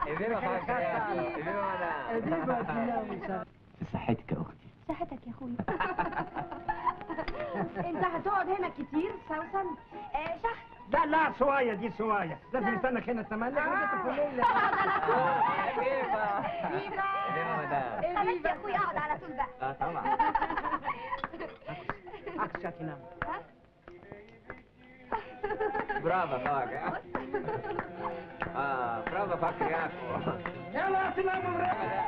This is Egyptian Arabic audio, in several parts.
صحتك يا اختي صحتك يا اخويا انت هتقعد هنا كتير سوسن آه شهر لا لا شوية دي شوية لازم يستنك هنا التملك وجيت في الليلة فيفا خلاص يا اخويا اقعد على طول بقى اه طبعا عكس تنام برافو فاك اه برافو فاك ياكو يلا تنام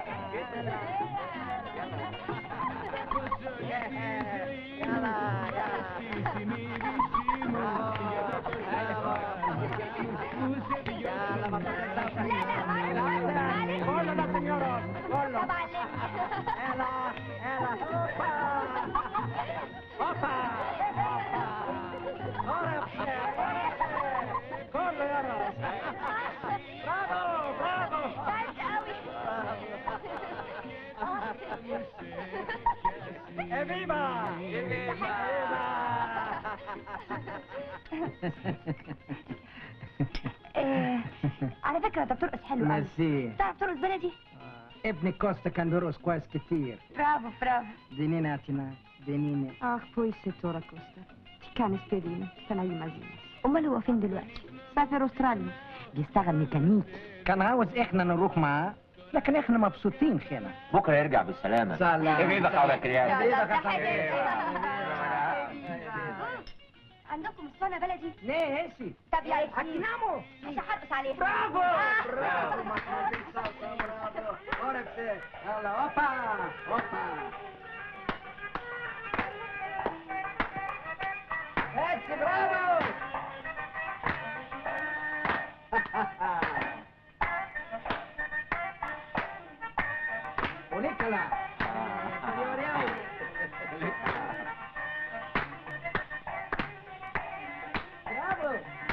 Hola, la señora. Hola. طبعا ليه Ela, ela. Opa. Opa. Ora, Corre, yara. Bravo, bravo. كويس قوي Evviva! آه، على فكره انت بترقص حلو قوي ميرسي تعرف ترقص بلدي ابني كوستا كان بيرقص كويس كتير برافو برافو دينينا اتنا دينينا Ach, poi Settora Costa. Ti cane spedino, sta مزينة امال هو فين دلوقتي سافر أستراليا بيشتغل ميكانيكي كان عاوز احنا نروح معاه لكن احنا مبسوطين هنا بكره يرجع بالسلامه سلام. ايه بقى على كريان عندكم اسطوانه بلدي ليه هيسي طب يلا هتناموا مش هرقص عليها برافو آه. برافو محمود صوصة، برافو ورا بسي. يلا اوبا اوبا هيسي برافو وليكلا برافو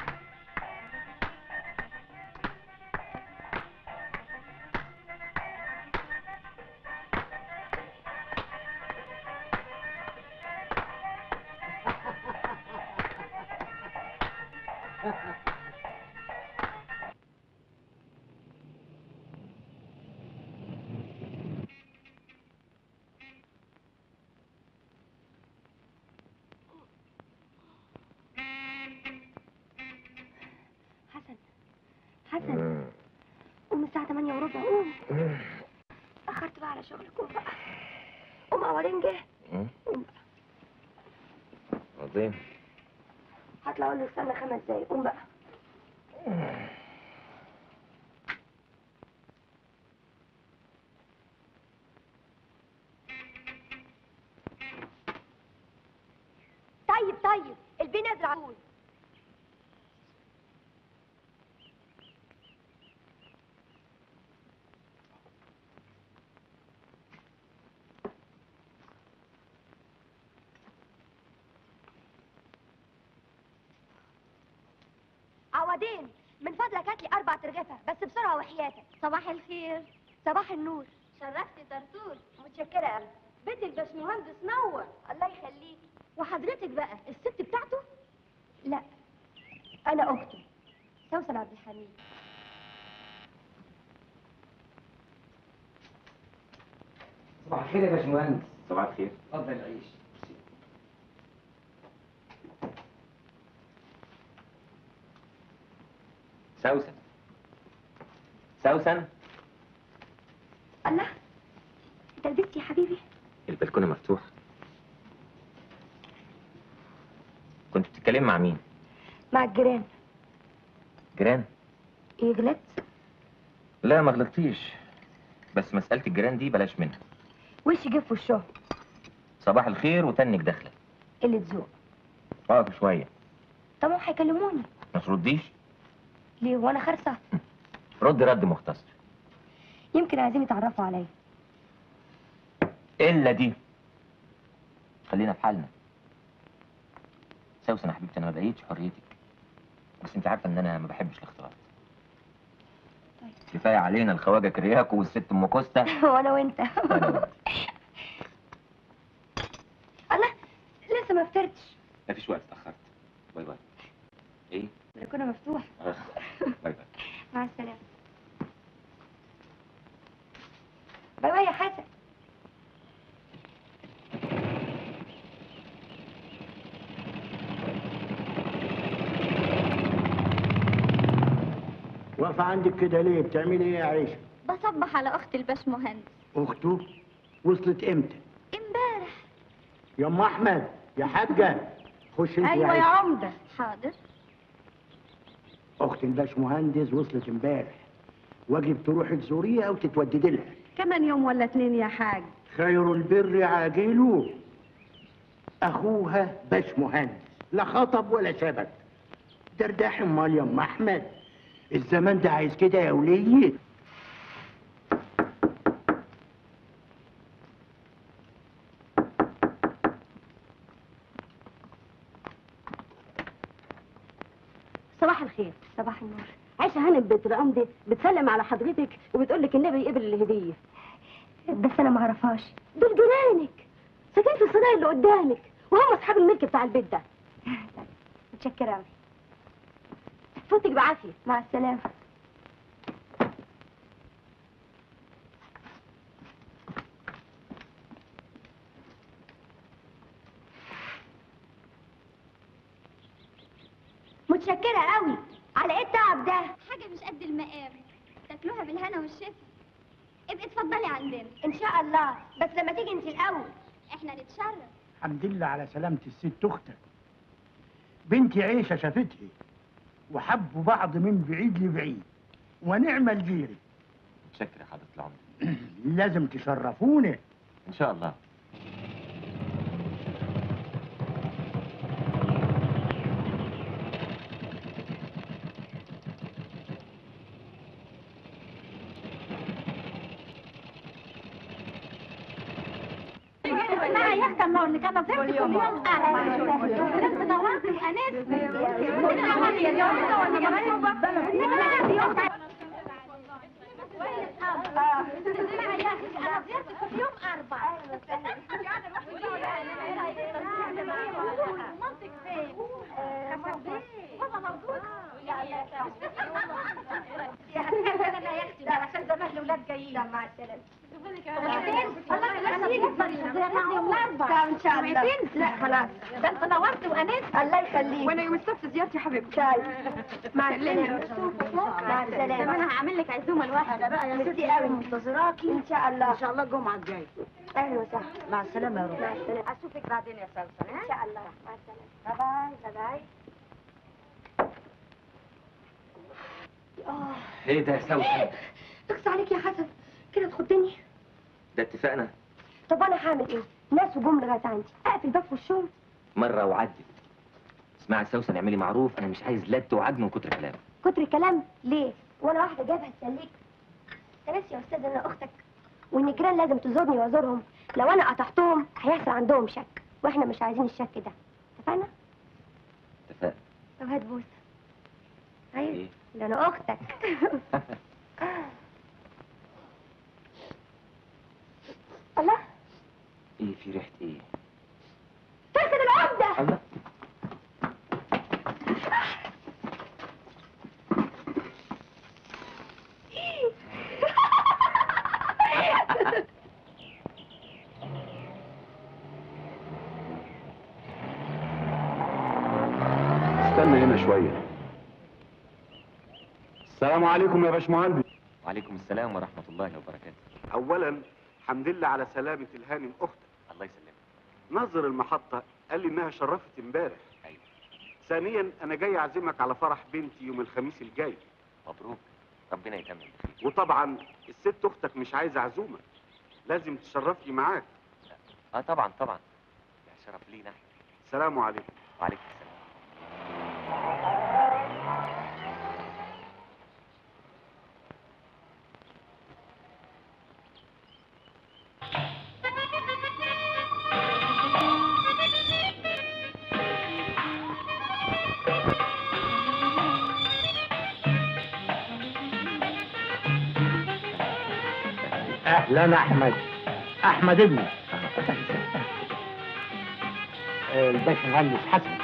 حسن حسن قوم الساعة 8 وربع قوم أخرت بقى على شغلك قوم بقى قوم أولين جه قوم بقى عظيم هطلع أقول له استنى خمس دقايق قوم بقى طيب طيب البي نازل على طول عوضين من فضلك هات لي اربع ترغفه بس بسرعه وحياتك صباح الخير صباح النور شرفتي طرطور متشكره قوي بيت الباشمهندس نور الله يخليك وحضرتك بقى الست بتاعته لا انا اخته سوسن عبد الحميد صباح الخير يا باشمهندس صباح الخير اتفضل عيش سوسن سوسن الله انت لبست يا حبيبي البلكونه مفتوح كنت بتتكلم مع مين مع الجيران جيران ايه غلطت لا ما غلطتيش بس مساله الجيران دي بلاش منها وش جه في وشهم صباح الخير وتنك داخله قله ذوق اقف شويه طب هم هيكلموني ما ترديش ليه وانا خرصه رد رد مختصر يمكن عايزين يتعرفوا عليا الا دي خلينا في حالنا سوسن يا حبيبتي انا ما بقيتش حريتك بس انت عارفه ان انا ما بحبش الاختلاط طيب. كفايه علينا الخواجه كرياكو والست ام كوستا وانا وانت وأنا وأنت. الله لسه ما فطرتش مفيش وقت اتاخرت باي باي ايه البلكونه مفتوح آه. باي باي مع السلامه واقفة عندك كده ليه بتعملي ايه يا عيشة بصبح على اخت الباشمهندس اخته وصلت امتى امبارح يا ام احمد يا حاجة خش انت ايوه يا عيشة. عمده حاضر اخت الباشمهندس وصلت امبارح واجب تروحي تزوريها وتتوددي لها كمان يوم ولا اتنين يا حاج خير البر عاجله اخوها باشمهندس لا خطب ولا شبك درداح امال يا ام احمد الزمان ده عايز كده يا وليه صباح الخير صباح النور عايشه هانم بنت العمده بتسلم على حضرتك وبتقول لك النبي يقبل الهديه بس انا ما اعرفهاش دول جيرانك ساكنين في الصناعي اللي قدامك وهم اصحاب الملك بتاع البيت ده متشكرة أوي فوتك بعافيه مع السلامة متشكرة قوي على ايه التعب ده؟ حاجة مش قد المقام تاكلوها بالهنا والشفا ابقي اتفضلي عندنا ان شاء الله بس لما تيجي انت الاول احنا نتشرف الحمد لله على سلامة الست اختك بنتي عيشة شافتها وحبوا بعض من بعيد لبعيد ونعم الجيري متشكر يا حضرة العمدة لازم تشرفونا ان شاء الله لا يا اختي ما اللي كانت كل يوم اربعه انت نورت الانس مع السلامة ان شاء الله لا خلاص ده انت نورت وانست الله يخليك وانا يوم السبت زيارتي يا حبيبتي طيب مع السلامة مع طب السلامة انا هعمل لك عزومه لوحدها بقى يا ميرسي قوي منتظراكي ان شاء الله ان شاء الله الجمعه الجايه اهلا وسهلا مع السلامه يا روح مع السلامة اشوفك بعدين يا سلسله ان شاء الله مع السلامة باي باي باي اه ايه ده يا سوسن اقصى عليك يا حسن كده تخدني ده اتفقنا طب انا هعمل ايه ناس وجم لغايه عندي اقفل باب في الشغل مرة وعدت اسمعي يا سوسن اعملي معروف انا مش عايز لت وعجن من كتر كلام كتر كلام ليه وانا واحده جايبها تسليك انت ناسي يا استاذ ان انا اختك وان الجيران لازم تزورني وازورهم لو انا قطعتهم هيحصل عندهم شك واحنا مش عايزين الشك ده اتفقنا اتفقنا طب هات بوسه عايز ايه ده انا اختك الله ايه في ريحة ايه تركت العقده الله استنى هنا شوية السلام عليكم يا باشمهندس وعليكم السلام ورحمة الله وبركاته أولا الحمد لله على سلامة الهانم أختك الله يسلمك نظر المحطة قال لي إنها شرفت امبارح ايوه ثانيا أنا جاي أعزمك على فرح بنتي يوم الخميس الجاي مبروك ربنا يتمم بخير وطبعا الست أختك مش عايزة عزومة لازم تشرفني معاك اه طبعا طبعا ده شرف لينا احنا سلام عليكم وعليكم السلام اهلا احمد احمد ابني آه، الباشمهندس حسن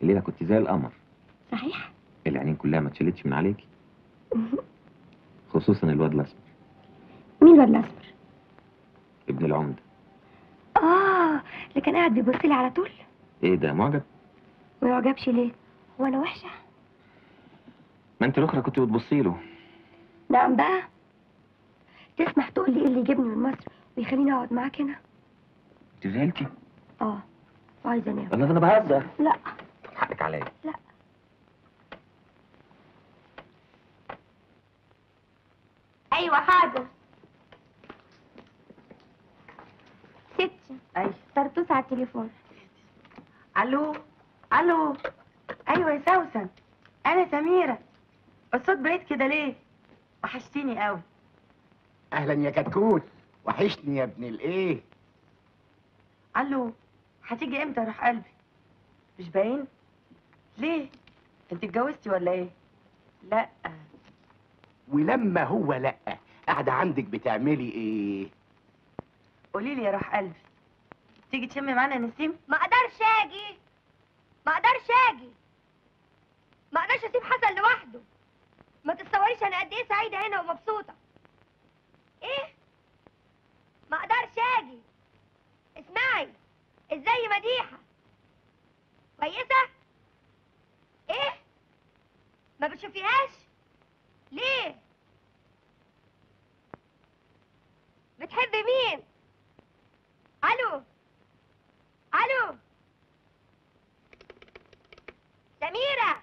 الليله كنت زي القمر صحيح العينين كلها ما اتشالتش من عليكي خصوصا الواد الاسمر مين الواد الاسمر ابن العمده اه اللي كان قاعد بيبص لي على طول ايه ده معجب ما يعجبش ليه هو انا وحشه ما انت الاخرى كنت بتبصي له نعم بقى تسمح تقول لي ايه اللي يجيبني من مصر ويخليني اقعد معاك هنا انت زعلتي اه عايزه انام والله ده انا بهزر لا طب حقك عليا لا ايوه حاضر ستي ايوه طرطوس على التليفون الو الو ايوه يا سوسن انا سميره الصوت بعيد كده ليه وحشتيني قوي اهلا يا كتكوت وحشني يا ابن الايه الو هتيجي امتى يا روح قلبي مش باين ليه انت اتجوزتي ولا ايه لا ولما هو لا قاعده عندك بتعملي ايه قولي لي يا روح قلبي تيجي تشمي معانا نسيم ما اقدرش اجي ما اقدرش اجي ما اقدرش اسيب حسن لوحده ما تتصوريش انا قد ايه سعيده هنا ومبسوطه ايه ما اقدرش اجي اسمعي ازاي مديحه كويسه ايه ما بتشوفيهاش ليه بتحبي مين الو الو سميرة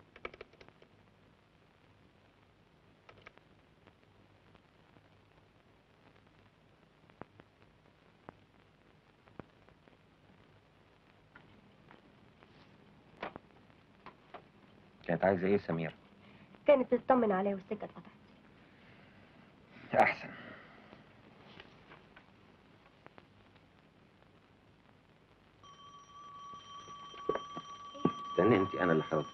كانت عايزه ايه سمير كانت تطمن عليا والسكة اتقطعت احسن استني انت انا اللي حاضر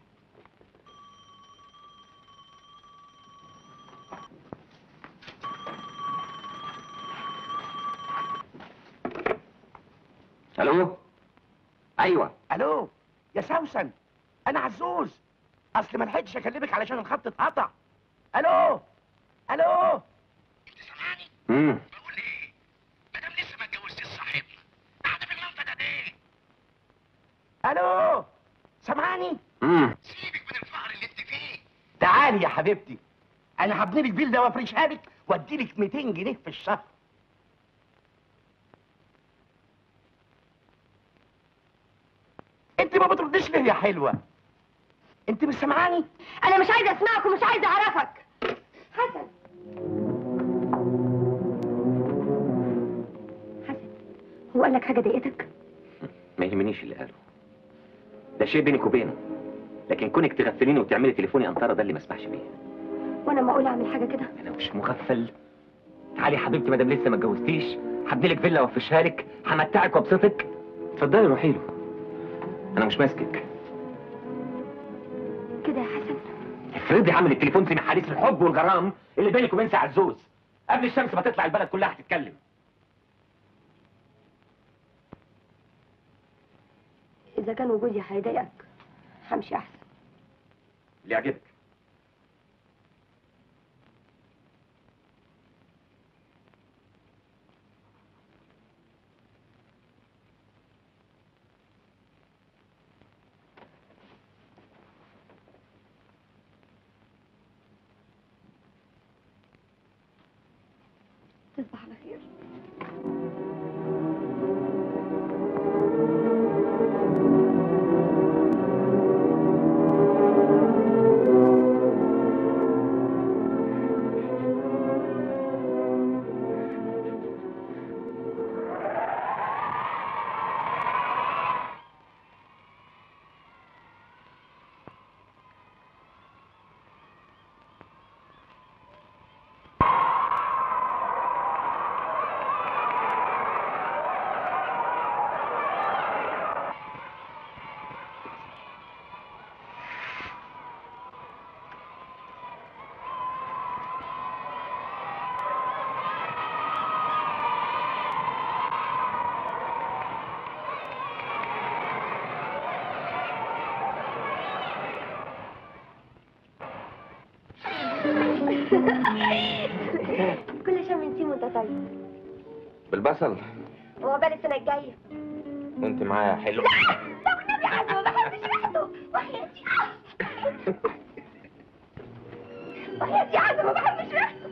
الو ايوه الو يا سوسن انا عزوز اصل ما لحقتش اكلمك علشان الخط اتقطع الو الو امم بقول ايه مدام لسه ما اتجوزتيش صاحبنا قاعده في المنطقه ده ليه الو سامعاني امم سيبك من الفقر اللي انت فيه تعالي يا حبيبتي انا هبني لك بيل ده وافرشها لك وادي لك 200 جنيه في الشهر انت ما بترديش ليه يا حلوه انت مش سامعاني انا مش عايزه اسمعك ومش عايزه اعرفك حسن حسن هو قال لك حاجه ضايقتك ما يهمنيش اللي قاله ده شيء بينك وبينه لكن كونك تغفليني وتعملي تليفوني انطره ده اللي ما اسمحش بيه وانا ما اقول اعمل حاجه كده انا مش مغفل تعالي يا حبيبتي مادام لسه ما اتجوزتيش هبني لك فيلا وافرشها لك همتعك وابسطك اتفضلي روحي له انا مش ماسكك كده يا حسن افرضي عامل التليفون زي حديث الحب والغرام اللي بينك وبين سي عزوز قبل الشمس ما تطلع البلد كلها هتتكلم اذا كان وجودي هيضايقك همشي احسن اللي يعجبك تصبح على خير بالبصل هو بال السنه الجايه وانت معايا حلو لا والنبي عزمي ما بحبش ريحته وحياتي وحياتي عزمي ما بحبش ريحته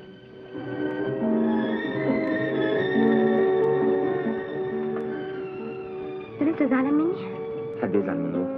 انت لسه زعلان مني؟ حد يزعل منه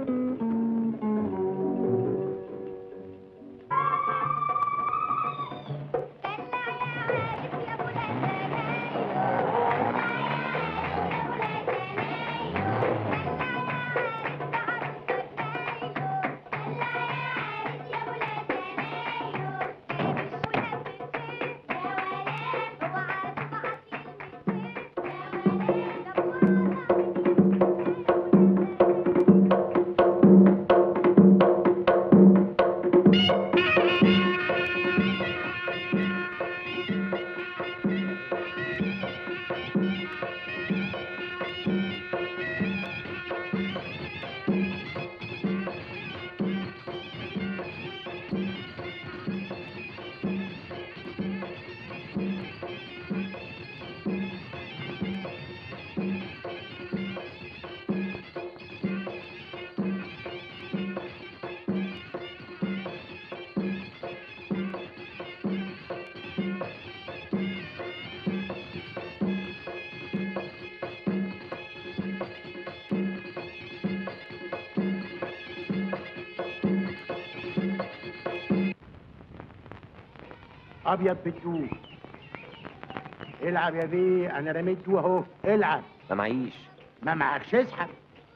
ابيض بالدوب العب يا بيه انا رميت دو اهو العب ما معيش ما معكش اسحب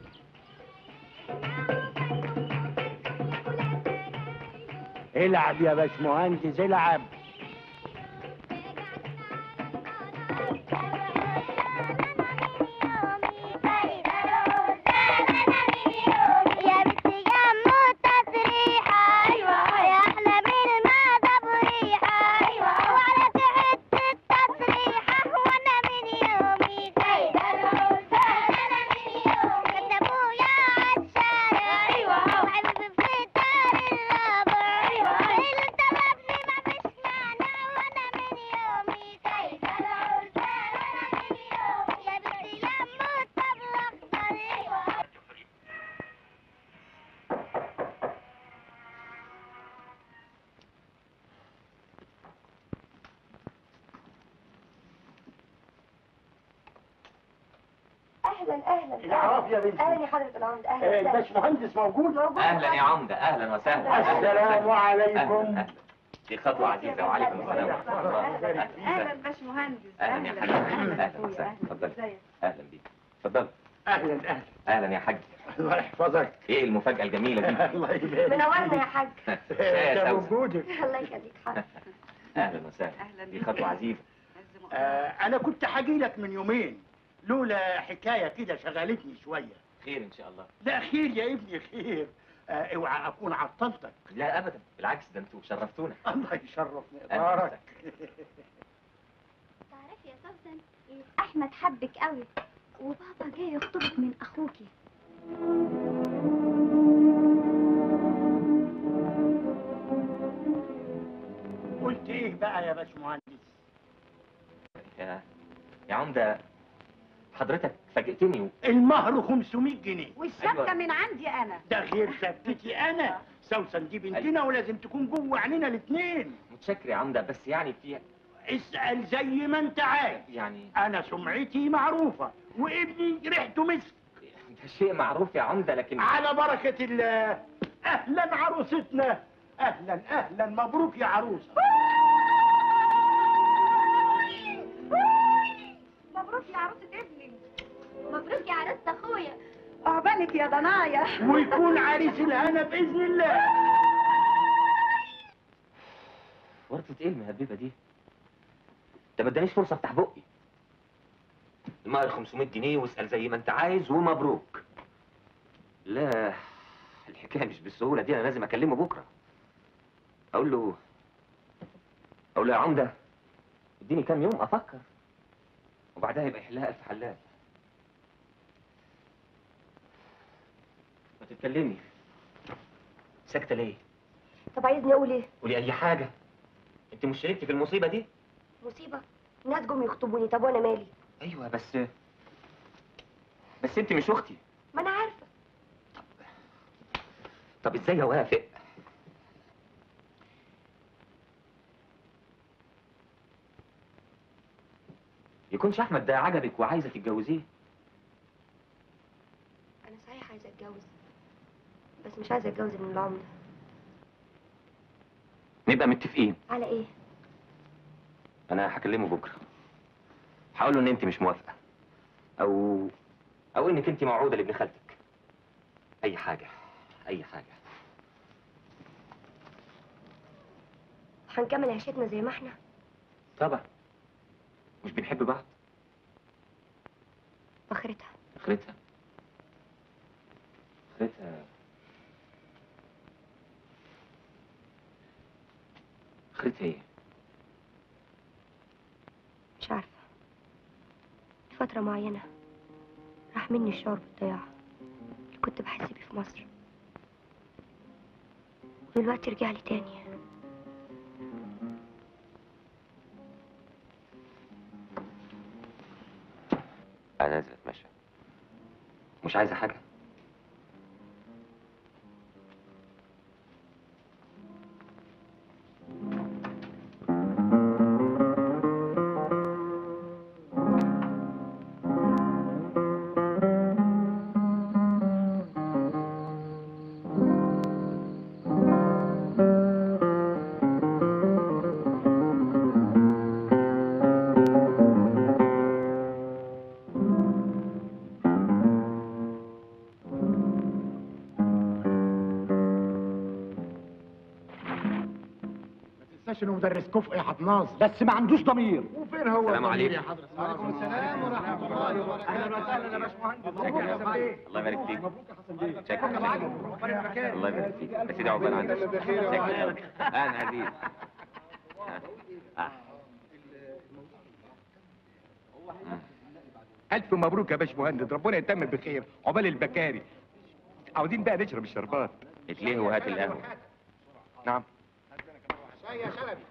العب يا باشمهندس العب يا بنتي يا موتة ريحة أيوة يا أحلى من المعدة بريحة أيوة وعلى حتة التصريحة وأنا من يومي سايبة العرسان أنا من يومي كنت أبويا عالشارع أيوة وحبيبي في دار الرابع أيوة اللي طلبني ما فيش معنى وأنا من يومي سايبة العرسان أنا من يومي يا بنتي يا موتة بالأخضر أيوة اهلا اهلا العراف يا بنتي. اهلا يا حضره العمد اهلا آه، وسهلا. الباشمهندس موجود اهلا يا عمده اهلا وسهلا السلام عليكم. أهلاً، أهلاً. دي خطوه عزيزه وعليكم السلام ورحمه الله اهلا باشمهندس اهلا يا حاج اهلا وسهلا اتفضل اهلا بيك اتفضل اهلا اهلا اهلا يا حاج الله يحفظك ايه المفاجاه الجميله دي الله يبارك منورنا يا حاج يا ده سوسن. وجودك الله يخليك حاج اهلا وسهلا أهلاً دي بيك. خطوه عزيزه آه انا كنت حاجي لك من يومين لولا حكايه كده شغلتني شويه خير ان شاء الله لا خير يا ابني خير آه اوعى اكون عطلتك لا ابدا بالعكس ده انتوا شرفتونا الله يشرف أهلاً مقدارك تعرفي يا سوسن احمد حبك قوي وبابا جاي يخطبك من اخوكي قلت ايه بقى يا باشمهندس يا يا عمده حضرتك فاجئتني و... المهر 500 جنيه والشبكه أيوة. من عندي انا ده غير شبكتي انا سوسن دي بنتنا ولازم تكون جوه عينينا الاثنين متشكر يا عمده بس يعني في اسال زي ما انت عايز يعني انا سمعتي معروفه وابني ريحته مسك ده شيء معروف يا عمده لكن على بركه الله اهلا عروستنا اهلا اهلا مبروك يا عروسه مبروك يا عروسه ابني مبروك يا عروسة اخويا عقبالك يا ضنايا ويكون عريس الهنا باذن الله ورطة ايه المهببه دي ده ما ادانيش فرصه افتح بقي المهر 500 جنيه واسال زي ما انت عايز ومبروك لا الحكايه مش بالسهوله دي انا لازم اكلمه بكره اقول له اقول له يا عمده اديني كام يوم افكر وبعدها يبقى يحلها الف حلال ما تتكلمي ساكته ليه طب عايزني اقول ايه قولي اي حاجه انت مش شاركتي في المصيبه دي مصيبه الناس جم يخطبوني طب وانا مالي ايوه بس بس انت مش اختي ما انا عارفه طب ازاي اوافق يكونش احمد ده عجبك وعايزه تتجوزيه انا صحيح عايزه اتجوز بس مش عايزه اتجوز من العمده نبقى متفقين على ايه انا هكلمه بكره هقول له ان انت مش موافقه او او انك انت موعوده لابن خالتك اي حاجه اي حاجه هنكمل عيشتنا زي ما احنا طبعا مش بنحب بعض اخرتها اخرتها اخرتها اخرتها ايه مش عارفه فتره معينه راح مني الشعور بالضياع اللي كنت بحس بيه في مصر ودلوقتي رجع لي تاني انا نازل اتمشى مش عايزه حاجه ما تنساش انه مدرس كفء يا حطناص بس ما عندوش ضمير وفين هو السلام الضمير عليكم. يا حضرة وعليكم السلام ورحمه الله وبركاته اهلا وسهلا يا باشمهندس مبروك يا حسن بيه الله يبارك فيك مبروك يا حسن بيه شكرا يا معلم مبروك يا مكان الله يبارك فيك بس دي عقبال عندك شكرا انا عزيز ألف مبروك يا باشمهندس ربنا يتمم بخير عقبال البكاري عاوزين بقى نشرب الشربات اتليه وهات القهوه نعم شاي يا شلبي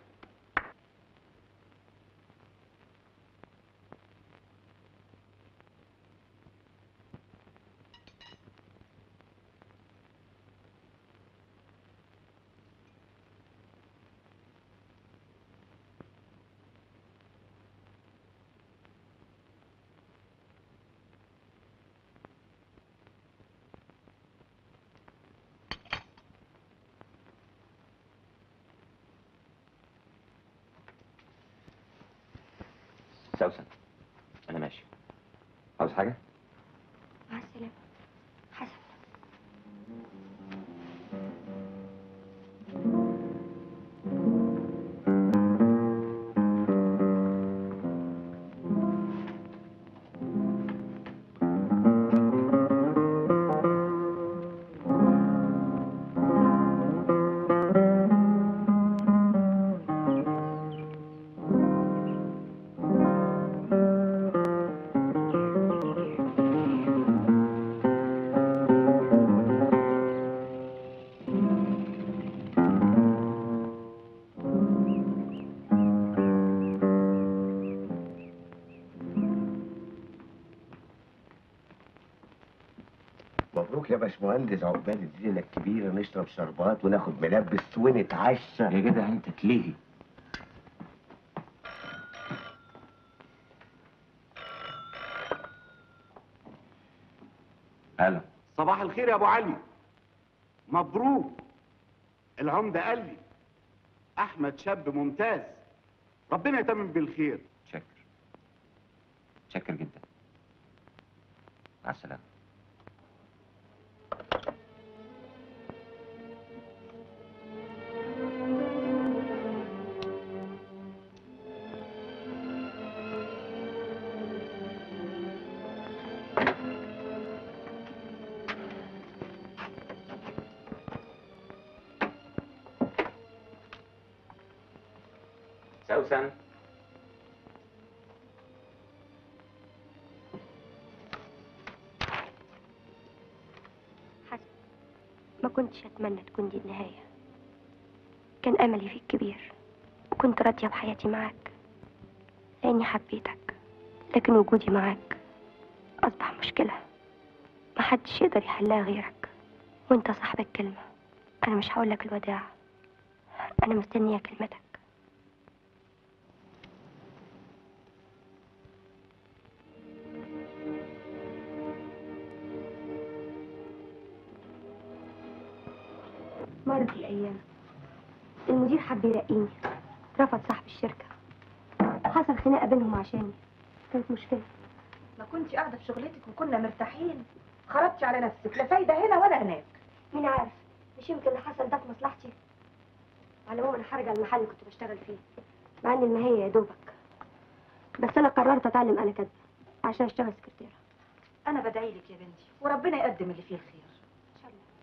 سوسن انا ماشي عاوز حاجه مع السلامه حسن مبروك يا باشمهندس عقبال الليله الكبيره نشرب شربات وناخد ملبس ونتعشى يا جدع انت تليه الو صباح الخير يا ابو علي مبروك العمده قال لي احمد شاب ممتاز ربنا يتمم بالخير شكر شكر جدا مع السلامه سوسن حسن ما كنتش اتمنى تكون دي النهايه كان املي فيك كبير وكنت راضيه بحياتي معاك لاني حبيتك لكن وجودي معاك اصبح مشكله محدش يقدر يحلها غيرك وانت صاحب الكلمه انا مش هقول لك الوداع انا مستنيه كلمتك مرت الأيام المدير حب يرقيني رفض صاحب الشركة حصل خناقة بينهم عشاني كانت مشكلة ما كنتي قاعده في شغلتك وكنا مرتاحين خرجتي على نفسك لا فايده هنا ولا هناك مين عارف مش يمكن اللي حصل ده في مصلحتي على العموم انا هرجع المحل اللي كنت بشتغل فيه مع ان المهية يا دوبك بس انا قررت اتعلم آلة كاتبة عشان اشتغل سكرتيرة انا بدعي لك يا بنتي وربنا يقدم اللي فيه الخير ان شاء الله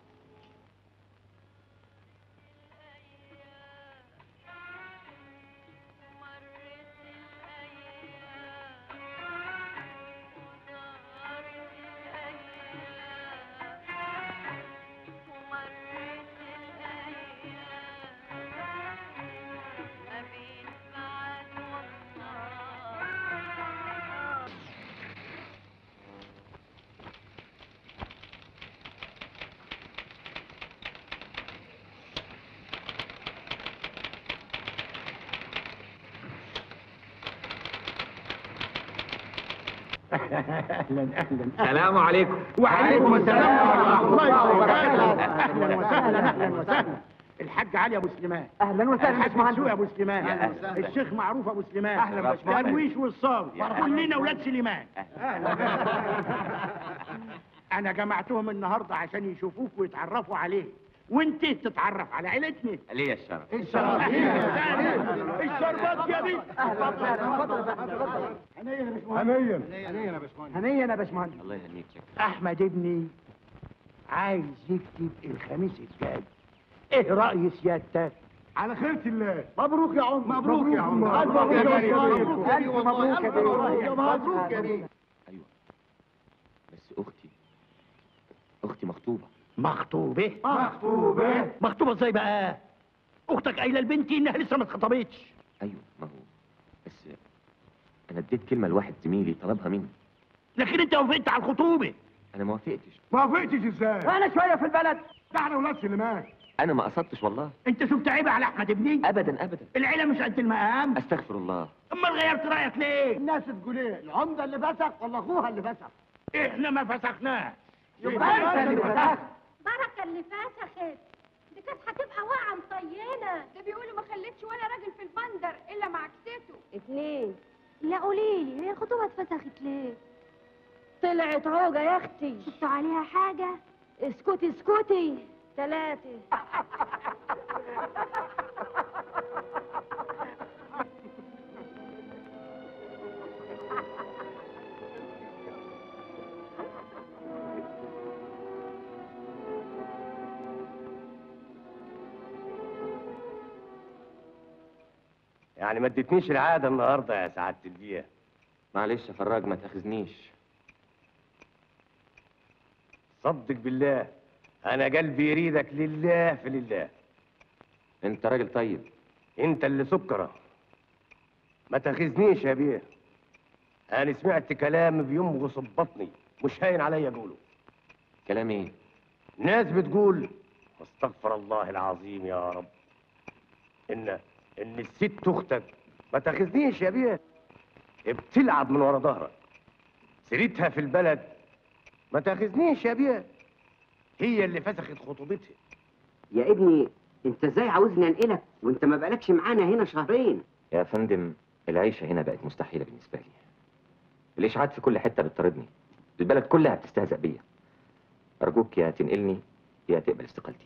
اهلا اهلا السلام عليكم وعليكم السلام ورحمه الله وبركاته اهلا وسهلا اهلا وسهلا الحاج علي ابو سليمان اهلا وسهلا الحاج باشمهندس. مسوق ابو سليمان أهلا وسهلا. الشيخ معروف ابو سليمان أهلا باشمهندس. درويش والصاوي يا أهلا. كلنا اولاد سليمان انا جمعتهم النهارده عشان يشوفوك ويتعرفوا عليك وانت تتعرف على عيلتنا ليا الشرف الشربات يا بيه هنيا هنيا يا باشمهندس الله يهنيك يا احمد ابني عايز يكتب الخميس الجاي ايه راي سيادتك على خيرة الله مبروك يا عم مبروك يا عم ألف مبروك يا بيه. ألف مبروك يا بيه مبروك يا بيه ايوه بس اختي اختي مخطوبه مخطوبه مخطوبة مخطوبه ازاي بقى اختك قايله لبنتي انها لسه ما اتخطبتش ايوه ما هو بس انا اديت كلمه لواحد زميلي طلبها مني لكن انت وافقت على الخطوبه انا ما وافقتش ما وافقتش ازاي وانا شويه في البلد ده احنا ولاد سليمان انا ما قصدتش والله انت شفت عيب على احمد ابني ابدا ابدا العيله مش قد المقام استغفر الله امال غيرت رايك ليه الناس تقول ايه العمده اللي فسخ ولا اخوها اللي فسخ احنا ما فسخناش يبقى انت اللي فسخ بركة اللي فسخت دي كانت هتبقى واقعة مطينة ده بيقولوا ما خلتش ولا راجل في البندر إلا مع عكسته اتنين لا قوليلي هي الخطوبة اتفسخت ليه؟ طلعت عوجة يا أختي شفتوا عليها حاجة؟ اسكتي اسكتي تلاتة يعني ما اديتنيش العاده النهارده يا سعاده البيه معلش يا فراج ما تاخذنيش صدق بالله انا قلبي يريدك لله في لله انت راجل طيب انت اللي سكره ما تاخذنيش يا بيه انا سمعت كلام بيمغص ببطني مش هاين عليا اقوله كلام ايه ناس بتقول استغفر الله العظيم يا رب ان ان الست اختك ما تاخذنيش يا بيه بتلعب من ورا ظهرك سيرتها في البلد ما تاخذنيش يا بيه هي اللي فسخت خطوبتها يا ابني انت ازاي عاوزني انقلك وانت ما بقالكش معانا هنا شهرين يا فندم العيشه هنا بقت مستحيله بالنسبه لي الاشاعات في كل حته بتطاردني البلد كلها بتستهزأ بيا ارجوك يا تنقلني يا تقبل استقالتي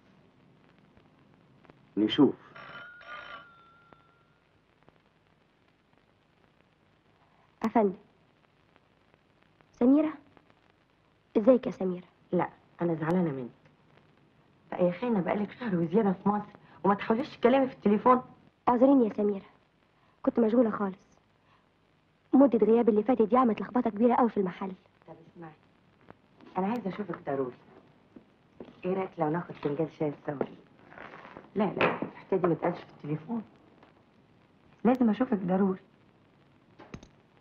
نشوف أفندم سميرة ازيك يا سميرة لا انا زعلانه منك بقى يا خاينه بقالك شهر وزياده في مصر وما تحاوليش تكلمي في التليفون اعذريني يا سميرة كنت مشغولة خالص مدة غيابي اللي فاتت دي عملت لخبطة كبيرة قوي في المحل طب اسمعي انا عايزه اشوفك ضروري ايه رايك لو ناخد فنجان شاي سوا لا لا الحكايه دي ما تقالش في التليفون لازم اشوفك ضروري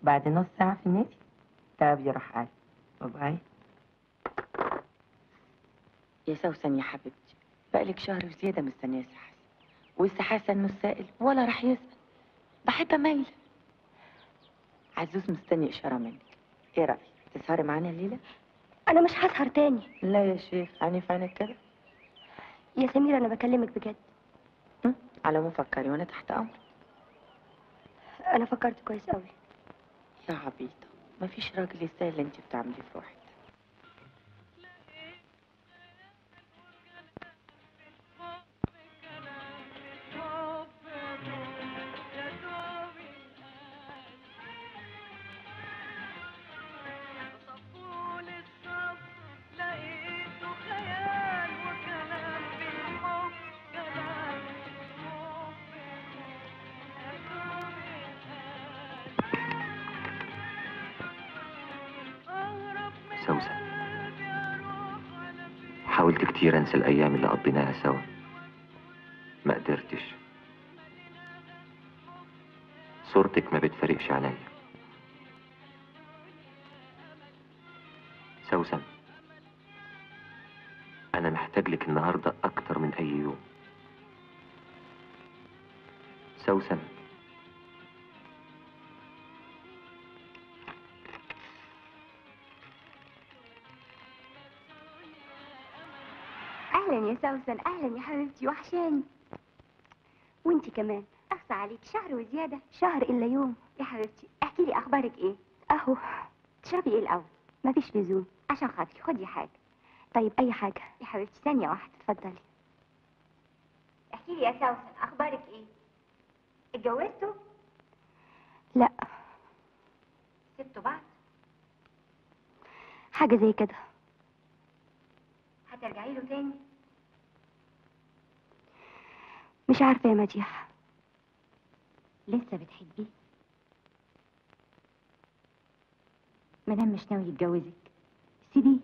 بعد نص ساعة في النادي طب يروح قال باي يا سوسن يا حبيبتي بقالك شهر وزيادة مستنية سي حسن والسي حسن مش سائل ولا راح يسأل بحب مايلة عزوز مستني إشارة منك إيه رأيك؟ تسهري معانا الليلة؟ انا مش هسهر تاني لا يا شيخ عيني في عينك كده يا سمير انا بكلمك بجد هم؟ على ما فكري وأنا تحت أمر انا فكرت كويس قوي يا عبيطة مفيش راجل يستاهل اللي انت بتعمليه في روحك سوسن حاولت كتير انسى الايام اللي قضيناها سوا ما قدرتش صورتك ما بتفارقش عليا سوسن انا محتاج لك النهارده اكتر من اي يوم سوسن اهلا يا سوسن اهلا يا حبيبتي وحشاني وانتي كمان اخصى عليك شهر وزياده شهر الا يوم يا حبيبتي احكي لي اخبارك ايه اهو تشربي ايه الاول مفيش لزوم عشان خاطري خدي حاجه طيب اي حاجه يا حبيبتي ثانيه واحده اتفضلي احكي لي يا سوسن اخبارك ايه اتجوزتوا لا سبتوا بعض حاجه زي كده هترجعي له تاني مش عارفه يا مديحه لسه بتحبيه مادام مش ناوي يتجوزك سيبيه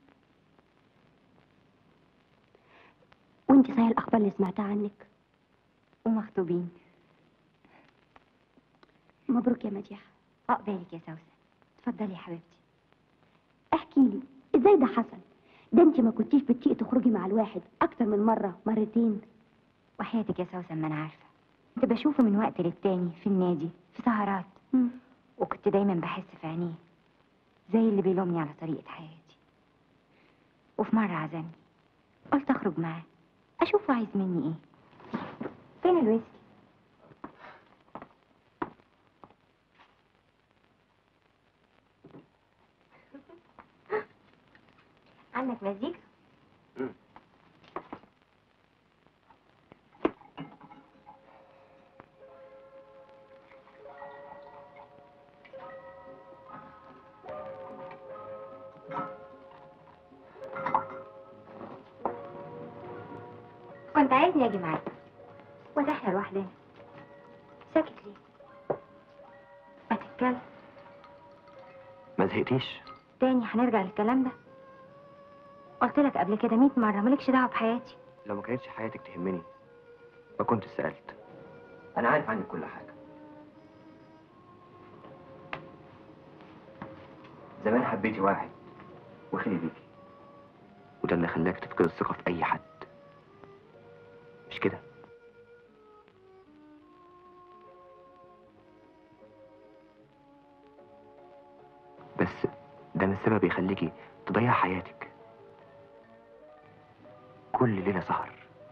وانتي صحيح الاخبار اللي سمعتها عنك ومخطوبين مبروك يا مديحه عقبالك يا سوسن اتفضلي يا حبيبتي احكي لي ازاي ده حصل ده انت ما كنتيش بتطيقي تخرجي مع الواحد اكتر من مره مرتين وحياتك يا سوسن ما انا عارفه كنت بشوفه من وقت للتاني في النادي في سهرات وكنت دايما بحس في عينيه زي اللي بيلومني على طريقه حياتي وفي مره عزمني قلت اخرج معاه اشوفه عايز مني ايه فين الويسكي عندك مزيكا كنت عايزني اجي معاك ولا احنا لوحدنا ساكت ليه ما تتكلم ما زهقتيش تاني هنرجع للكلام ده قلت لك قبل كده 100 مره مالكش دعوه بحياتي لو ما كانتش حياتك تهمني ما كنت سألت أنا عارف عنك كل حاجة زمان حبيتي واحد وخلي بيكي وده اللي خلاك تفقد الثقة في أي حد مش كده؟ بس ده مش سبب يخليكي تضيع حياتك كل ليلة سهر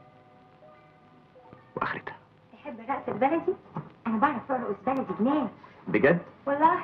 وآخرتها تحب الرقص البلدي انا بعرف ارقص بلدي جنان بجد؟ والله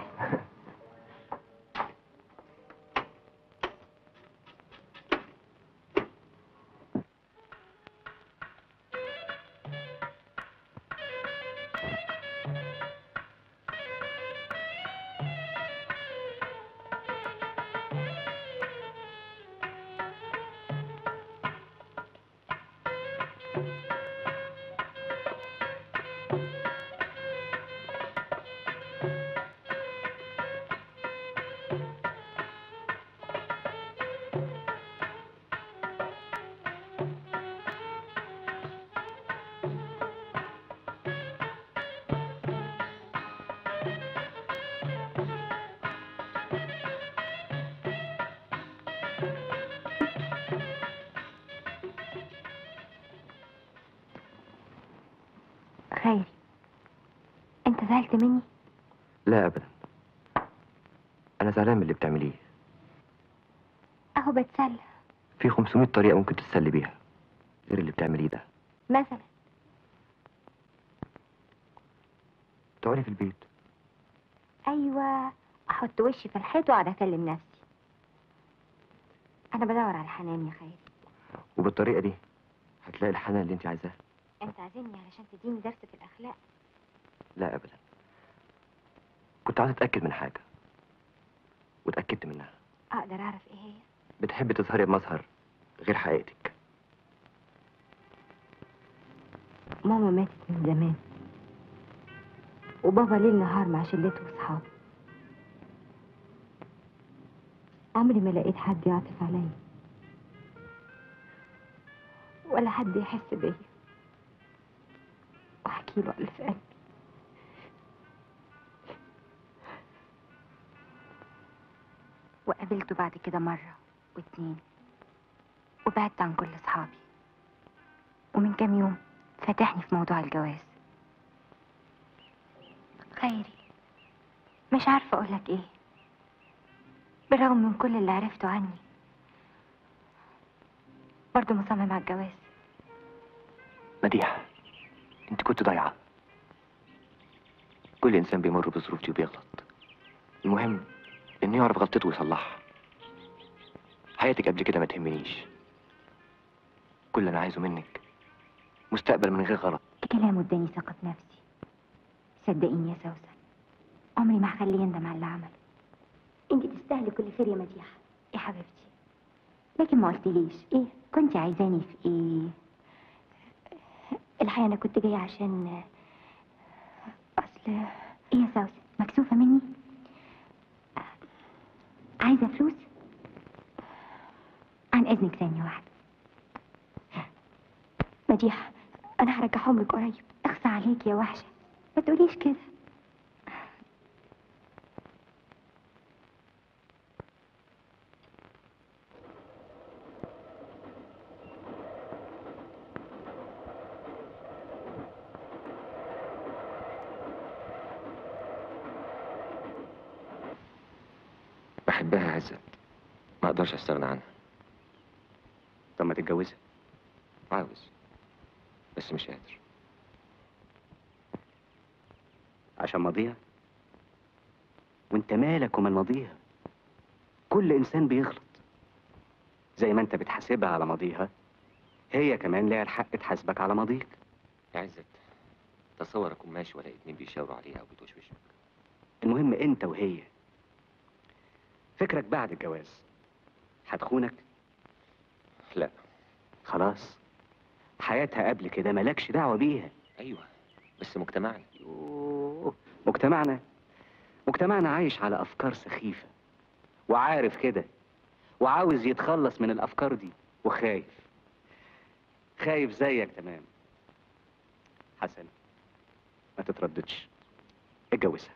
زعلت مني لا ابدا انا زعلان من اللي بتعمليه اهو بتسلى في 500 طريقه ممكن تتسلي بيها غير اللي بتعمليه ده مثلا تقعدي في البيت ايوه احط وشي في الحيط واقعد اكلم نفسي انا بدور على حنان يا خير وبالطريقه دي هتلاقي الحنان اللي انت عايزاه انت عازمني علشان تديني درس في الاخلاق لا ابدا كنت عايز اتاكد من حاجه واتاكدت منها اقدر اعرف ايه هي بتحبي تظهري بمظهر غير حقيقتك ماما ماتت من زمان وبابا ليل نهار مع شلته واصحابه عمري ما لقيت حد يعطف عليا ولا حد يحس بيا واحكي له اللي في قلبي وقابلته بعد كده مرة واتنين وبعدت عن كل أصحابي ومن كام يوم فتحني في موضوع الجواز خيري مش عارفة أقولك إيه بالرغم من كل اللي عرفته عني برضه مصمم على الجواز مديحه انت كنت ضايعه كل انسان بيمر بظروف دي وبيغلط المهم انه يعرف غلطته ويصلحها حياتك قبل كده ما تهمنيش كل اللي انا عايزه منك مستقبل من غير غلط كلامه اداني ثقة في نفسي صدقيني يا سوسن عمري ما هخليه يندم على اللي عمله انت تستاهلي كل خير يا مديحة يا حبيبتي لكن ما قلتليش ايه كنت عايزاني في ايه الحقيقة انا كنت جاية عشان اصل ايه يا سوسن مكسوفة مني عايزة فلوس عن اذنك ثانية واحدة مديحة انا هرجعهم لك قريب اخصى عليك يا وحشة ما تقوليش كده بحبها عزت ما اقدرش استغنى عنها طب ما تتجوزها عاوز بس مش قادر عشان ماضيها وانت مالك ومن ماضيها كل انسان بيغلط زي ما انت بتحاسبها على ماضيها هي كمان ليها الحق تحاسبك على ماضيك يا عزت تصور اكون ماشي والاقي اتنين بيشاوروا عليها وبتوشوشك المهم انت وهي فكرك بعد الجواز هتخونك لا خلاص حياتها قبل كده مالكش دعوة بيها ايوه بس مجتمعنا يوه. مجتمعنا مجتمعنا عايش على أفكار سخيفة وعارف كده وعاوز يتخلص من الأفكار دي وخايف خايف زيك تمام حسن ما تترددش اتجوزها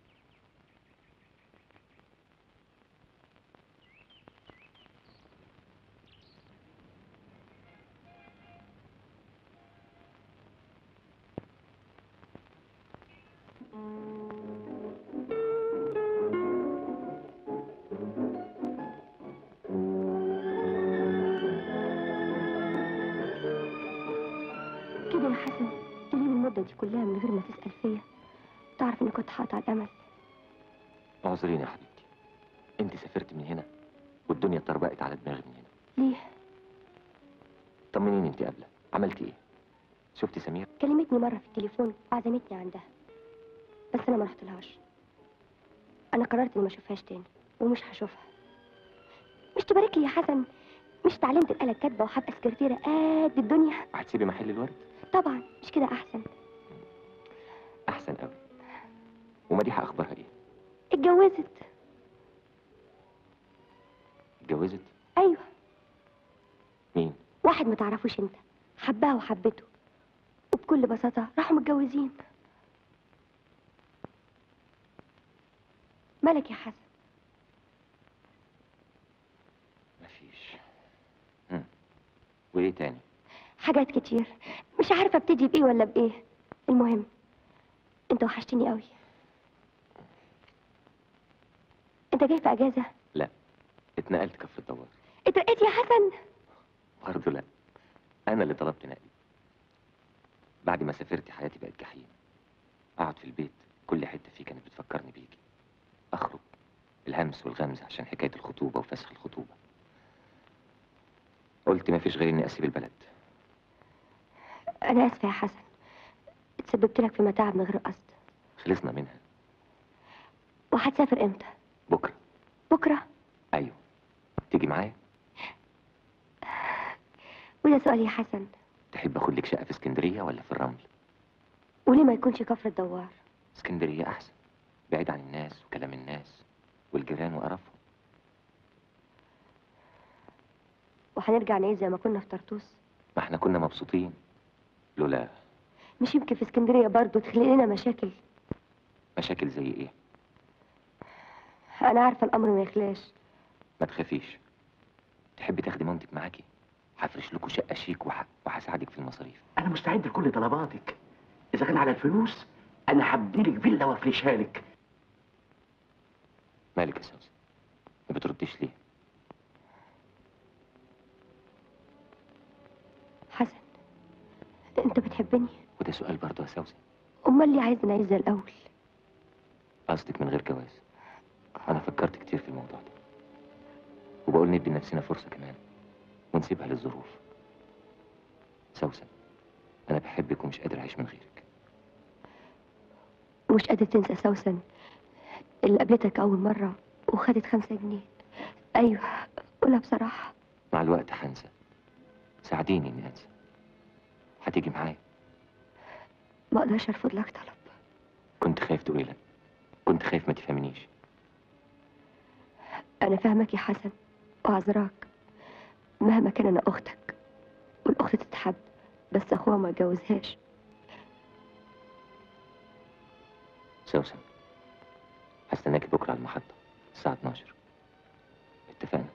كده يا حسن تجيب المدة دي كلها من غير ما تسأل فيا تعرف اني كنت حاطة على الأمل اعذريني يا حبيبتي انت سافرت من هنا والدنيا اتطربقت على دماغي من هنا ليه؟ طمنيني انت قبله عملتي ايه شفتي سمير كلمتني مرة في التليفون وعزمتني عندها بس أنا ما رحتلهاش أنا قررت إني ما أشوفهاش تاني ومش هشوفها مش تبارك لي يا حسن مش اتعلمت الآلة الكاتبة وهبقى سكرتيرة قد الدنيا هتسيبي محل الورد طبعا مش كده أحسن احسن قوي ومديحه اخبارها ايه اتجوزت اتجوزت أيوه مين واحد ما تعرفوش أنت حبها وحبته وبكل بساطة راحوا متجوزين مالك يا حسن مفيش هم. وايه تاني حاجات كتير مش عارفة ابتدي بإيه ولا بإيه المهم انت وحشتني قوي انت جاي في اجازه لا اتنقلت كفر الدوار اترقيت يا حسن برضه لا انا اللي طلبت نقلي بعد ما سافرت حياتي بقت جحيم اقعد في البيت كل حته فيه كانت بتفكرني بيكي اخرج الهمس والغمز عشان حكايه الخطوبه وفسخ الخطوبه قلت ما فيش غير اني اسيب البلد انا اسفه يا حسن اتسببت لك في متاعب من غير قصد خلصنا منها وهتسافر امتى بكره بكره ايوه تيجي معايا وده سؤال يا حسن تحب اخد لك شقه في اسكندريه ولا في الرمل وليه ما يكونش كفر الدوار اسكندريه احسن بعيد عن الناس وكلام الناس والجيران وقرفهم وهنرجع نعيش زي ما كنا في طرطوس ما احنا كنا مبسوطين لولا مش يمكن في اسكندريه برضه تخلق لنا مشاكل مشاكل زي ايه انا عارفه الامر ما يخلاش ما تخافيش تحبي تاخدي مامتك معاكي هفرش لكم شقه شيك وح... وهساعدك في المصاريف انا مستعد لكل طلباتك اذا كان على الفلوس انا هبني لك فيلا وافرشها لك مالك يا سوسن ما بترديش ليه حسن انت بتحبني وده سؤال برضه يا سوسن امال ليه عايز نعيش زي الاول قصدك من غير جواز انا فكرت كتير في الموضوع ده وبقول ندي لنفسنا فرصه كمان ونسيبها للظروف سوسن انا بحبك ومش قادر اعيش من غيرك ومش قادر تنسى سوسن اللي قابلتك اول مره وخدت خمسة جنيه ايوه قولها بصراحه مع الوقت هنسى ساعديني اني انسى هتيجي معايا ما اقدرش ارفض لك طلب كنت خايف تقولي لا كنت خايف ما تفهمنيش انا فاهمك يا حسن واعذراك مهما كان انا اختك والاخت تتحب بس اخوها ما اتجوزهاش سوسن هستناكي بكره على المحطه الساعه 12 اتفقنا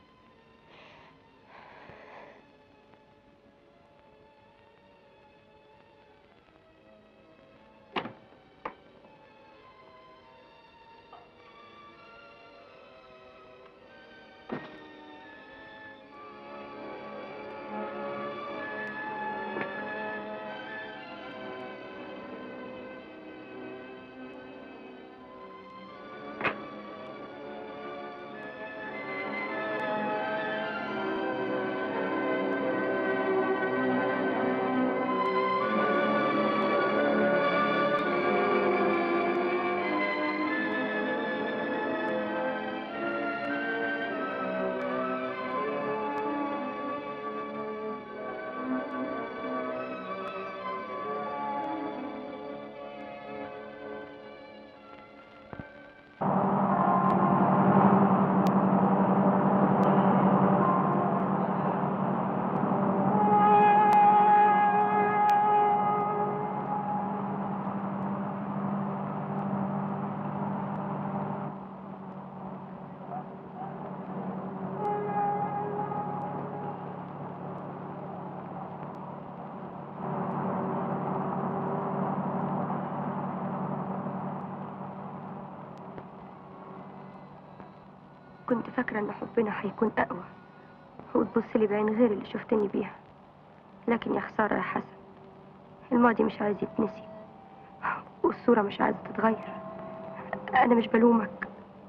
كنت فاكره ان حبنا هيكون اقوى وتبص لي بعين غير اللي شفتني بيها لكن يا خساره يا حسن الماضي مش عايز يتنسي والصوره مش عايزه تتغير انا مش بلومك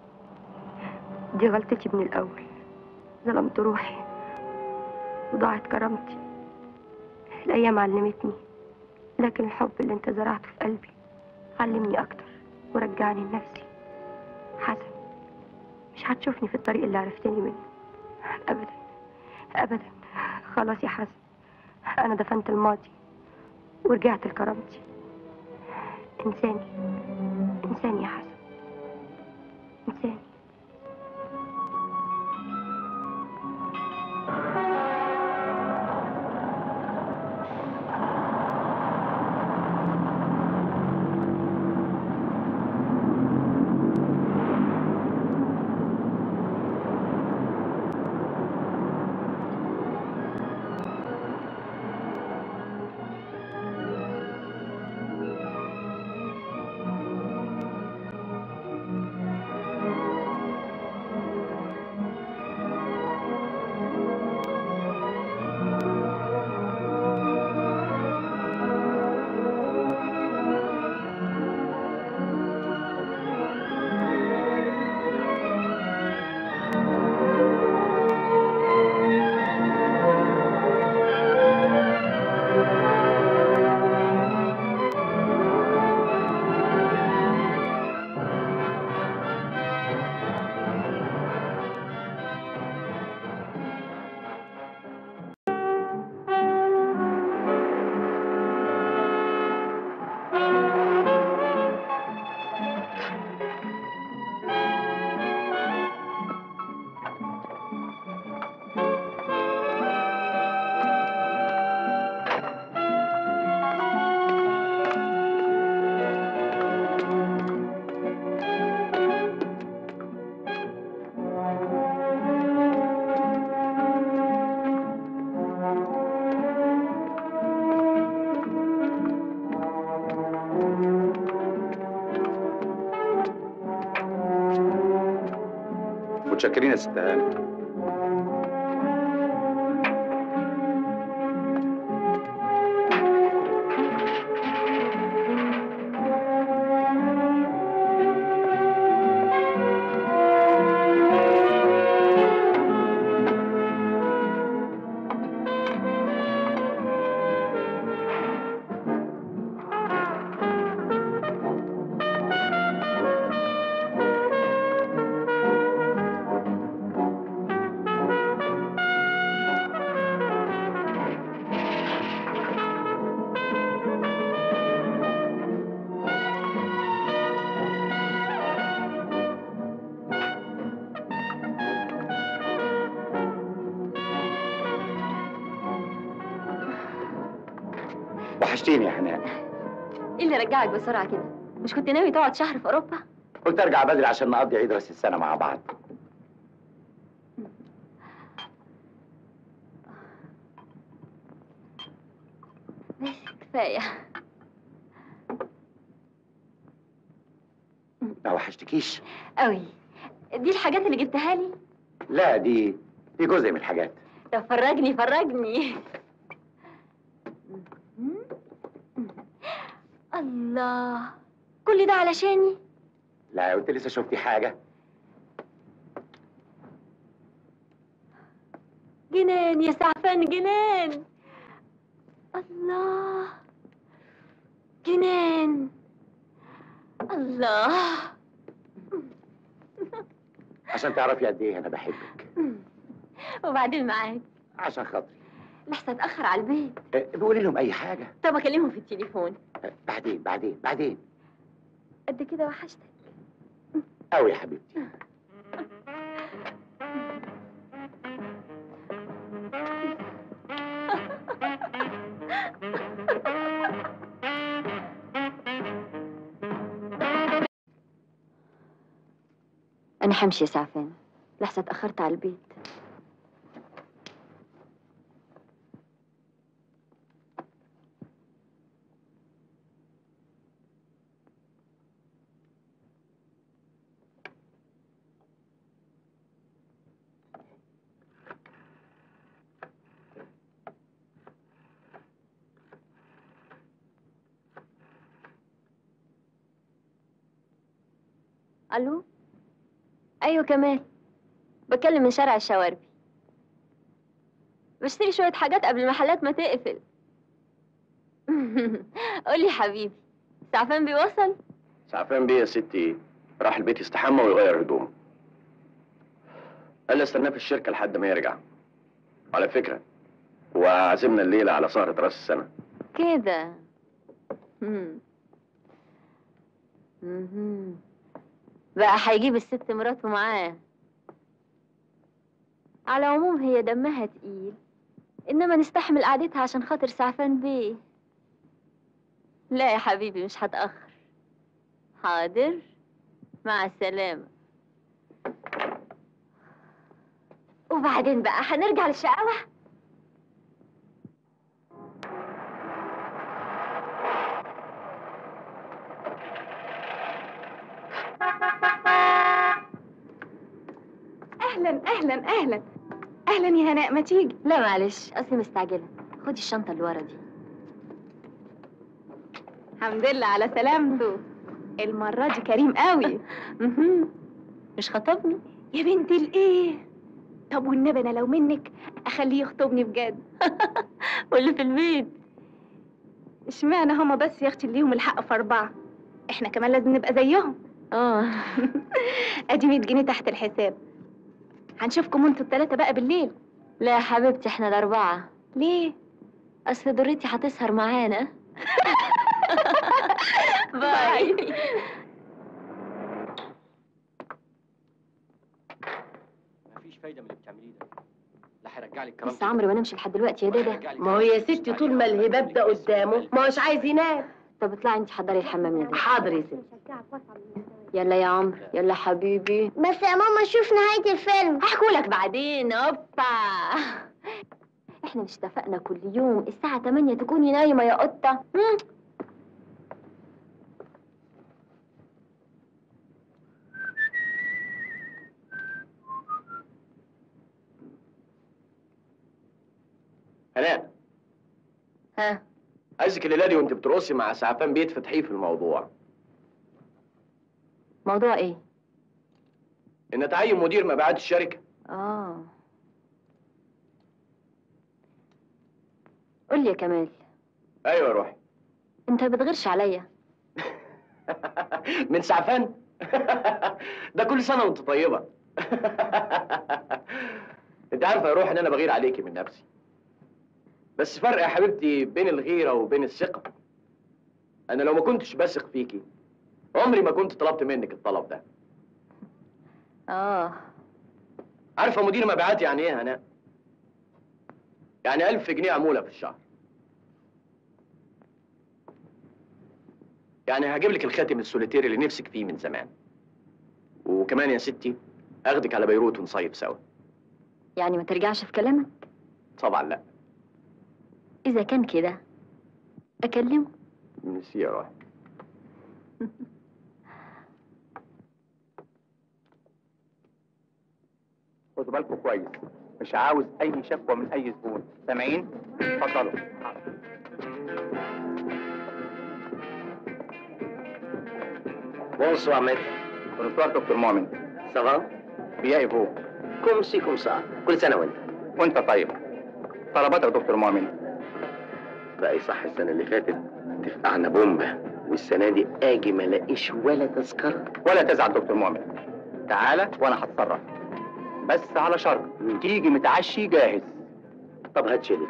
دي غلطتي من الاول ظلمت روحي وضاعت كرامتي الايام علمتني لكن الحب اللي انت زرعته في قلبي علمني اكتر ورجعني لنفسي حسن مش هتشوفني في الطريق اللي عرفتني منه ابدا ابدا خلاص يا حسن انا دفنت الماضي ورجعت لكرامتي انساني انساني يا حسن انساني متشكرين يا ست هاني وحشتيني يا حنان ايه اللي رجعك بسرعة كده؟ مش كنت ناوي تقعد شهر في أوروبا؟ قلت ارجع بدري عشان نقضي عيد راس السنه مع بعض ماشي كفاية ما وحشتكيش قوي دي الحاجات اللي جبتها لي؟ لا دي دي جزء من الحاجات طب فرجني فرجني الله كل ده علشاني؟ لا قلت لسه شفتي حاجه جنان يا سعفان جنان الله جنان الله عشان تعرفي قد ايه انا بحبك وبعدين معاك عشان خاطري لحسن اتأخر على البيت أه، بقولي لهم اي حاجه طب اكلمهم في التليفون أه، بعدين بعدين بعدين قد كده وحشتك قوي يا حبيبتي انا همشي يا سعفان لحسن اتأخرت على البيت الو ايوه كمال بكلم من شارع الشواربي بشتري شوية حاجات قبل المحلات ما تقفل قولي يا حبيبي سعفان بيوصل سعفان بيه يا ستي راح البيت يستحمى ويغير هدومه قال لي استناه في الشركة لحد ما يرجع على فكرة وعزمنا الليلة على سهرة راس السنة كده مم. مهم. بقى هيجيب الست مراته معاه على العموم هي دمها تقيل انما نستحمل قعدتها عشان خاطر سعفان بيه لا يا حبيبي مش هتأخر حاضر مع السلامة وبعدين بقى هنرجع للشقاوة اهلا اهلا اهلا اهلا يا هناء ما تيجي لا معلش اصلي مستعجلة خدي الشنطة اللي ورا دي الحمد لله على سلامته المرة دي كريم قوي مهم. مش خطبني يا بنت الايه طب والنبي انا لو منك اخليه يخطبني بجد واللي في البيت اشمعنى هما بس يا اختي اللي ليهم الحق في اربعة احنا كمان لازم نبقى زيهم اه ادي 100 جنيه تحت الحساب هنشوفكم انتوا التلاتة بقى بالليل لا يا حبيبتي احنا الأربعة ليه؟ أصل دريتي هتسهر معانا باي مفيش فايده من اللي بتعمليه ده لا هيرجع لك كرامتك بس عمرو ما نمشي لحد دلوقتي يا دادا ما هو يا ستي طول ما الهباب ده قدامه ما هوش عايز ينام طب اطلعي انت حضري الحمام يا دادا حاضر يا ستي يلا يا عمرو يلا حبيبي بس يا ماما شوف نهاية الفيلم هحكولك بعدين اوبا احنا مش اتفقنا كل يوم الساعة 8 تكوني نايمة يا قطة مم. هناء ها عايزك الليله دي وانت بترقصي مع سعفان بيه تفتحيه في الموضوع موضوع ايه ان تعين مدير مبيعات الشركه اه قول لي يا كمال ايوه يا روحي انت بتغيرش عليا من سعفان ده كل سنه وانت طيبه انت عارفه يا روحي ان انا بغير عليكي من نفسي بس فرق يا حبيبتي بين الغيره وبين الثقه انا لو ما كنتش بثق فيكي عمري ما كنت طلبت منك الطلب ده اه عارفه مدير مبيعات يعني ايه يا هناء يعني ألف جنيه عموله في الشهر يعني هجيب لك الخاتم السوليتير اللي نفسك فيه من زمان وكمان يا ستي اخدك على بيروت ونصيف سوا يعني ما ترجعش في كلامك طبعا لا اذا كان كده اكلمه ميرسي يا روحي خدوا بالكم كويس مش عاوز اي شكوى من اي زبون سامعين اتفضلوا Bonsoir, maître. Bonsoir, دكتور مؤمن Ça va بيا ايفو Comme si, comme ça. كل سنة وانت. وانت طيب طلبات يا دكتور مؤمن بقى صح السنة اللي فاتت دفعنا بومبة والسنة دي اجي ما الاقيش ولا تذكرة ولا تزعل دكتور مؤمن تعالى وانا هتصرف بس على شرط تيجي متعشي جاهز طب هات شيلي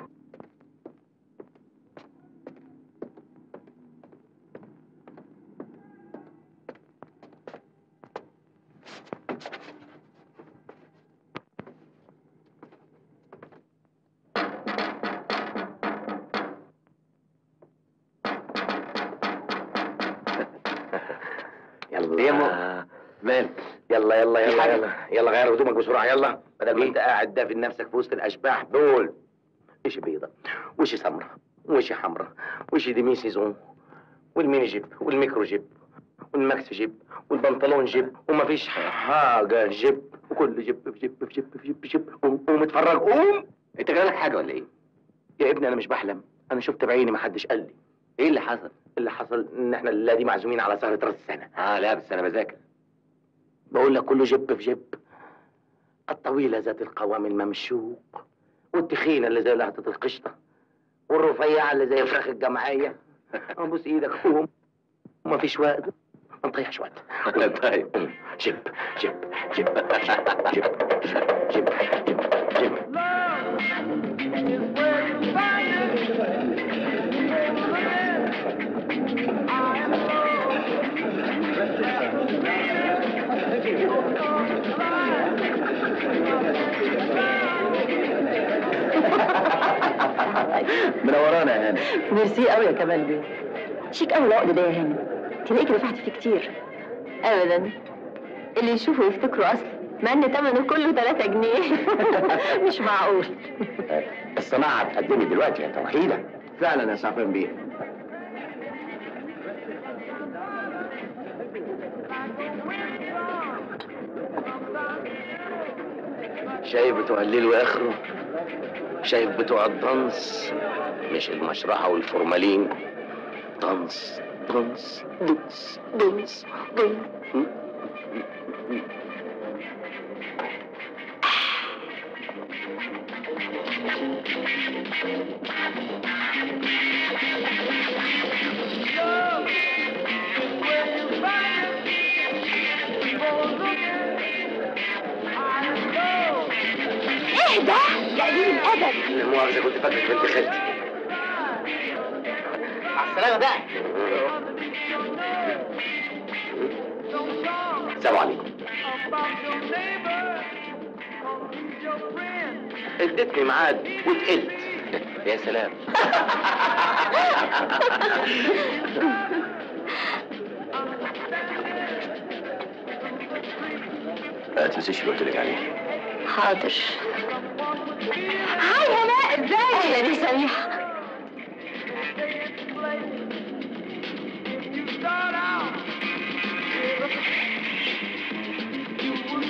يلا يا مو. مالك يلا يلا يلا حاجة؟ يلا يلا غير هدومك بسرعه يلا بدل ما انت قاعد دافن نفسك في وسط الاشباح دول وش بيضه وش سمراء وش حمراء وش ديمي سيزون والميني جيب والميكرو جيب والماكس جيب والبنطلون جيب ومفيش حاجه جيب وكل جيب في جيب في جيب في جيب في جيب قوم قوم اتفرج قوم انت جالك حاجه ولا ايه؟ يا ابني انا مش بحلم انا شفت بعيني ما حدش قال لي ايه اللي حصل؟ اللي حصل ان احنا الليله دي معزومين على سهره راس السنه اه لا بس انا بذاكر بقول لك كله جب في جب الطويلة ذات القوام الممشوق والتخينة اللي زي لهطة القشطة والرفيعة اللي زي فراخ الجمعية ابوس ايدك قوم ما فيش وقت ما نضيعش وقت طيب جب جب جب جب جب جب جب جب منورانا يا هاني ميرسي قوي يا كمال بيه شيك قوي العقد ده يا هاني تلاقيك دفعت فيه كتير ابدا اللي يشوفه يفتكره اصلا مع ان ثمنه كله 3 جنيه مش معقول الصناعة اتقدمت دلوقتي انت وحيدة فعلا يا سعفان بيه شايف بتوع الليل واخره شايف بتوع الدنس مش المشرحة والفورمالين دنس دنس دنس دنس دنس اهدى يا قليل الادب لا مؤاخذة كنت فاكرك بنت خالتي مع السلامة بقى السلام عليكم اديتني ميعاد واتقلت يا سلام ما تنسيش اللي قلت لك عليه حاضر هاي هناء ازاي اهلا يا سميحه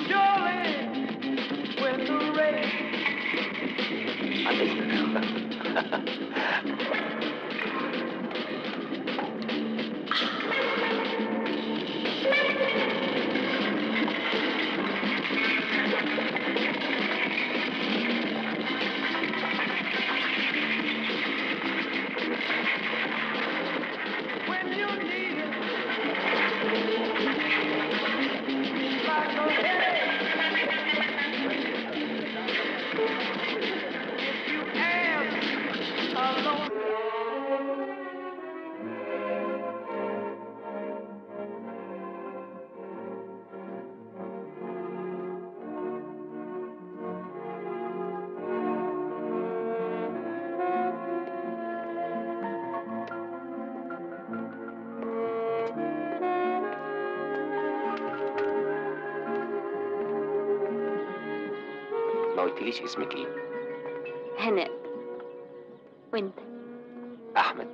عن اذنك ما قلتليش اسمك ايه هناء وانت احمد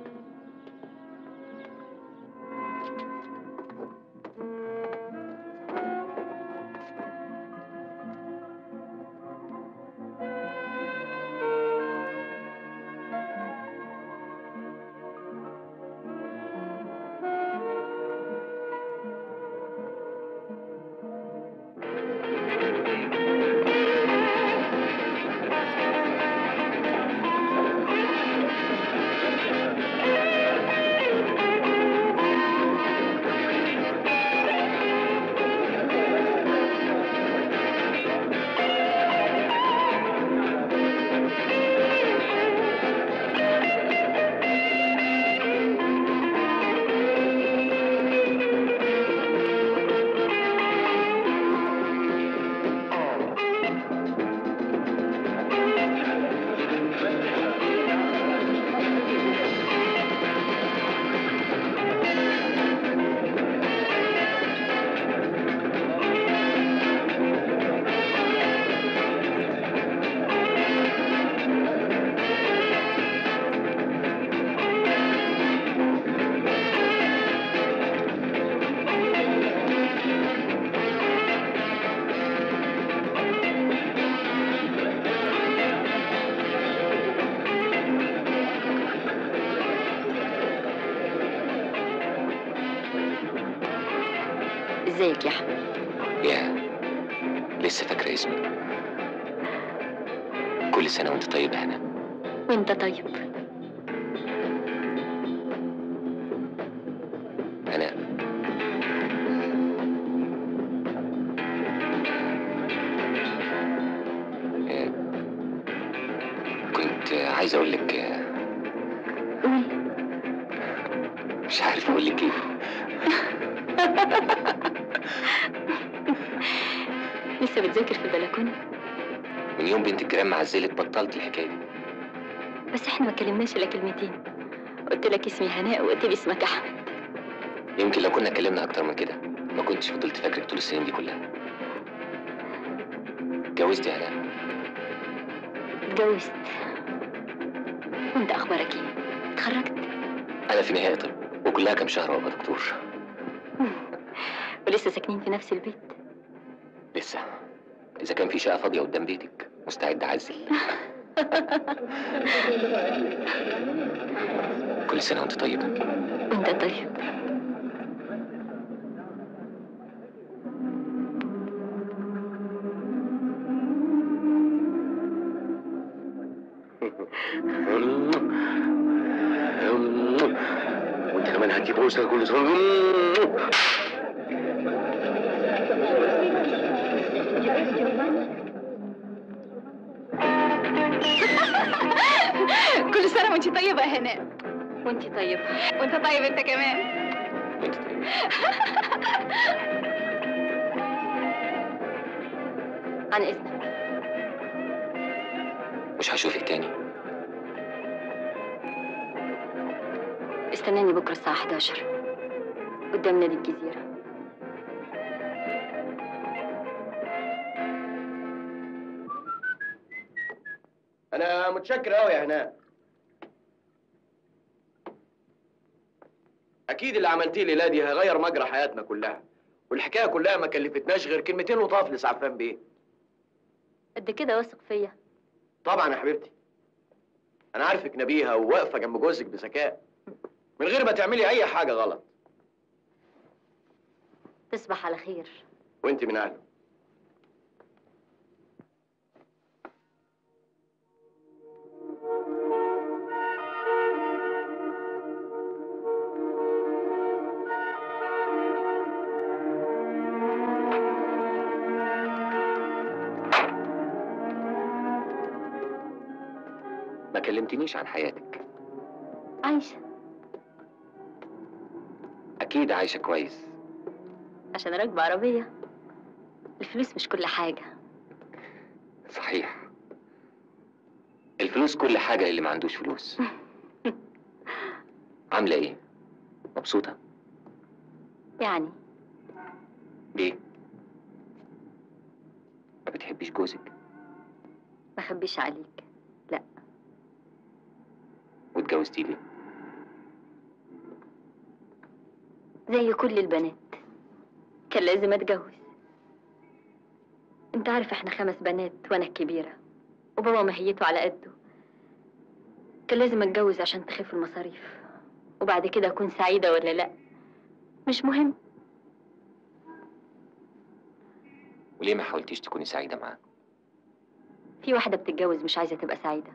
ازيك يا احمد يا لسه فاكرة اسمك كل سنة وانت طيبة يا هنا وانت طيب أنا آه، كنت عايز أقول لك آه، مش عارف أقول لك إيه لسه بتذاكر في البلكونه من يوم بنت الجيران ما عزلت بطلت الحكاية دي بس احنا ما كلمناش الا كلمتين قلت لك اسمي هناء وقلت لي اسمك احمد يمكن لو كنا اتكلمنا أكتر من كده ما كنتش فضلت فاكرك طول السنين دي كلها اتجوزت يا هنا اتجوزت وانت اخبارك ايه اتخرجت أنا في نهاية طب وكلها كام شهر وأبقى دكتور ولسه ساكنين في نفس البيت لسه إذا كان في شقة فاضية قدام بيتك مستعد أعزل كل سنة وأنت طيبة وانت طيب وانت كمان هدي بوسه كل سنه كل سنة وانت طيبة يا هناء وانت طيبة وانت طيب انت كمان عن اذنك مش هشوفك تاني استناني بكره الساعة 11 قدام نادي الجزيرة انا متشكر قوي يا هناء اكيد اللي عملتيه الليله دي هيغير مجرى حياتنا كلها والحكايه كلها ما كلفتناش غير كلمتين لطاف لسعفان بيه قد كده واثق فيا طبعا يا حبيبتي انا عارفك نبيهه وواقفه جنب جوزك بذكاء من غير ما تعملي اي حاجه غلط تصبح على خير وانت من اهله ما كلمتنيش عن حياتك عايشة اكيد عايشه كويس عشان راكبة عربية الفلوس مش كل حاجة صحيح الفلوس كل حاجه اللي ما عندوش فلوس عامله ايه مبسوطه يعني ليه ما بتحبيش جوزك ما اخبيش عليك لا واتجوزتي ليه زي كل البنات كان لازم اتجوز انت عارف احنا خمس بنات وانا الكبيرة وبابا مهيته على قده كان لازم اتجوز عشان تخف المصاريف وبعد كده اكون سعيدة ولا لا مش مهم وليه ما حاولتيش تكوني سعيده معاه في واحدة بتتجوز مش عايزة تبقى سعيدة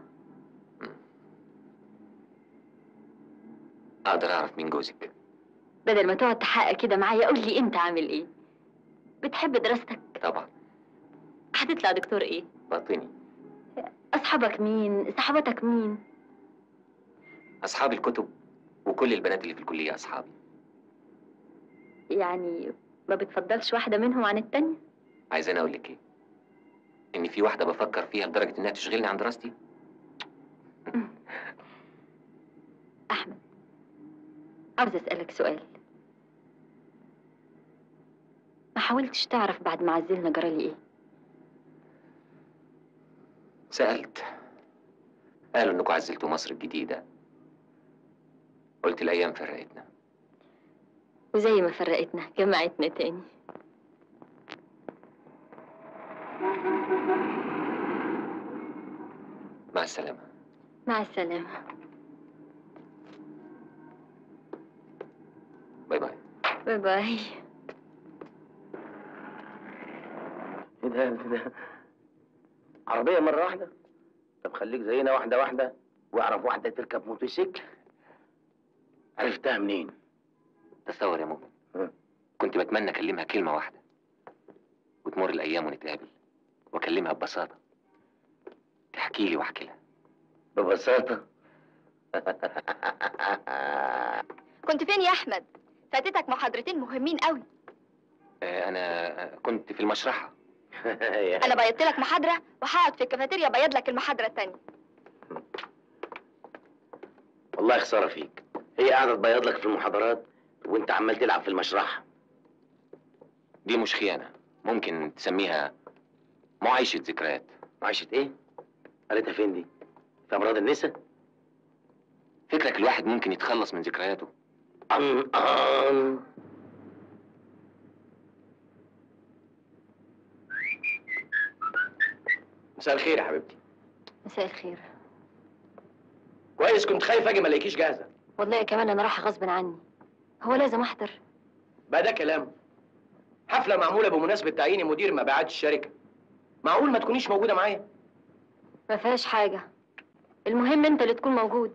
اقدر اعرف مين جوزك بدل ما تقعد تحقق كده معايا قول لي انت عامل ايه بتحب دراستك طبعا هتطلع دكتور ايه باطني اصحابك مين صحباتك مين اصحاب الكتب وكل البنات اللي في الكليه اصحابي يعني ما بتفضلش واحدة منهم عن التانية عايزاني اقول لك ايه ان في واحده بفكر فيها لدرجه انها تشغلني عن دراستي أحمد عاوز أسألك سؤال ما حاولتش تعرف بعد ما عزلنا جرالي إيه سالت قالوا انكم عزلتوا مصر الجديده قلت الايام فرقتنا وزي ما فرقتنا جمعتنا تاني مع السلامه مع السلامة باي باي باي باي ايه ده ايه ده عربية مرة واحدة طب خليك زينا واحدة واحدة واعرف واحدة تركب موتوسيكل عرفتها منين؟ تصور يا مؤمن كنت بتمنى اكلمها كلمه واحده وتمر الايام ونتقابل واكلمها ببساطه تحكي لي واحكي لها ببساطة كنت فين يا احمد فاتتك محاضرتين مهمين قوي آه، انا كنت في المشرحه انا بيضت لك محاضره وهقعد في الكافيتيريا بيض لك المحاضره التانية والله خسارة فيك هي قاعدة تبيض لك في المحاضرات وانت عمال تلعب في المشرحة دي مش خيانه ممكن تسميها معايشه ذكريات معايشة ايه؟ قريتها فين دي؟ في أمراض النساء؟ فكرك الواحد ممكن يتخلص من ذكرياته أم أم مساء الخير يا حبيبتي مساء الخير كويس كنت خايف اجي ما الاقيكيش جاهزه والله كمان أنا رايحة غصب عني هو لازم أحضر بقى ده كلام حفله معموله بمناسبه تعيين مدير مبيعات الشركه معقول ما تكونيش موجوده معايا ما فيهاش حاجة المهم أنت اللي تكون موجود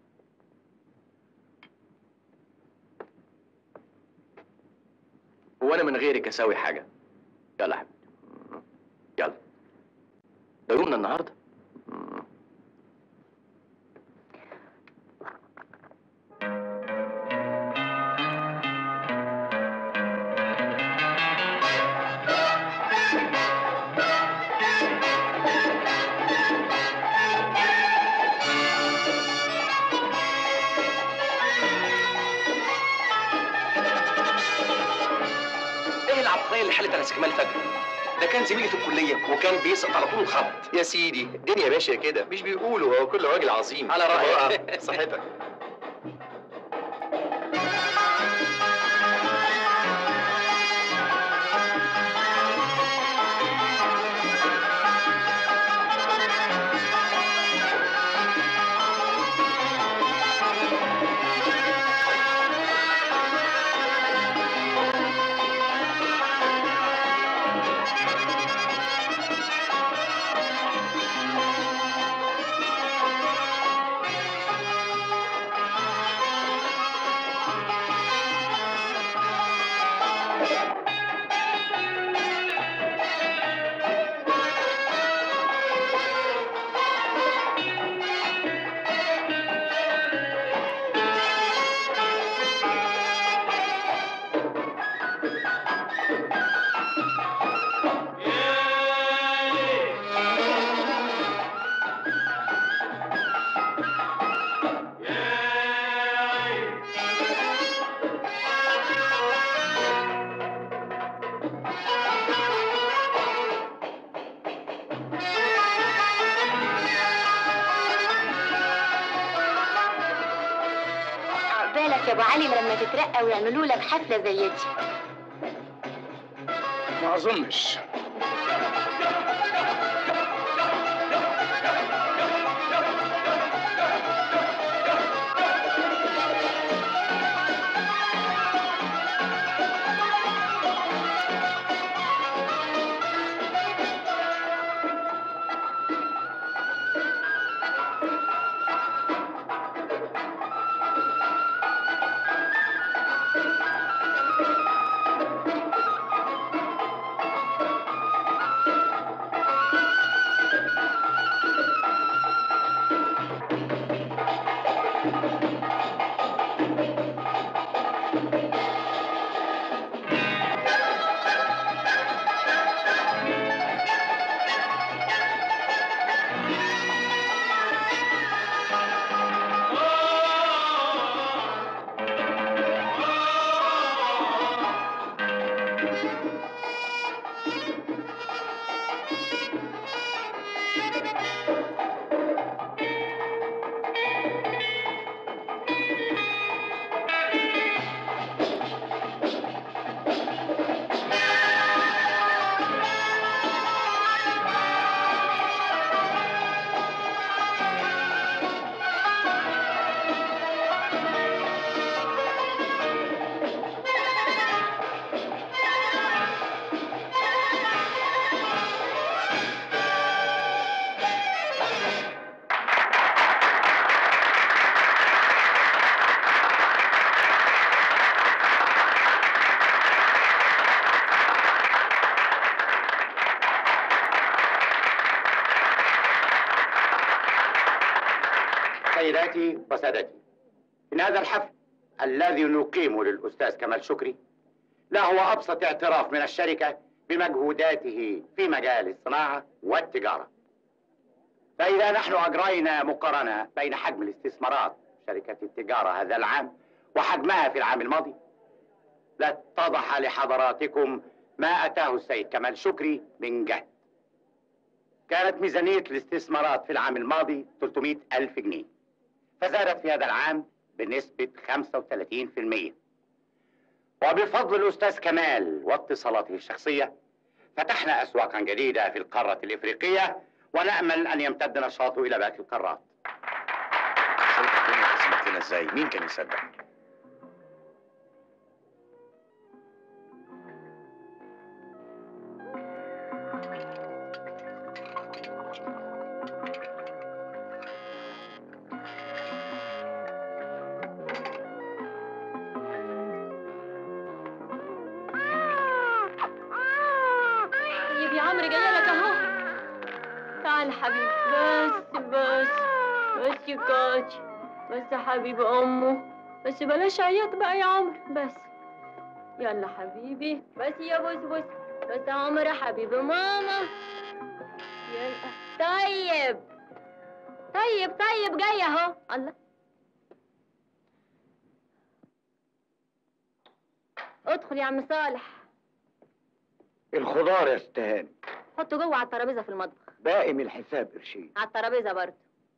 وانا من غيرك اسوي حاجه يلا يا حبيبتي يلا ده يومنا النهارده ايه العبقريه اللي حلت على استكمال فجر ده كان زميلي في الكليه وكان بيسقط على طول الخط يا سيدي الدنيا ماشيه كده مش بيقولوا هو كل راجل عظيم على رأيك. آه، صحتك يا ابو علي لما تترقى ويعملوا لك حفله زي دي ما اظنش سيداتي وسادتي إن هذا الحفل الذي نقيمه للأستاذ كمال شكري لا هو أبسط اعتراف من الشركة بمجهوداته في مجال الصناعة والتجارة فإذا نحن أجرينا مقارنة بين حجم الاستثمارات شركة التجارة هذا العام وحجمها في العام الماضي لاتضح لحضراتكم ما أتاه السيد كمال شكري من جهد كانت ميزانية الاستثمارات في العام الماضي 300 ألف جنيه فزادت في هذا العام بنسبة 35% وبفضل الأستاذ كمال واتصالاته الشخصية فتحنا أسواقا جديدة في القارة الإفريقية ونأمل أن يمتد نشاطه إلى باقي القارات شايف الدنيا قسمت لنا ازاي مين كان يصدق طيب يا عمرو جايه لك اهو تعال حبيبي بس بس بس يا كاتش بس يا حبيب امه بس بلاش عياط بقى يا عمرو بس يلا حبيبي بس يا بوس بوس بس يا عمرو حبيب ماما يلا طيب طيب طيب جاي اهو الله ادخل يا عم صالح الخضار يا استهاني حطه جوه على الترابيزه في المطبخ باقي من الحساب قرشين على الترابيزه برضه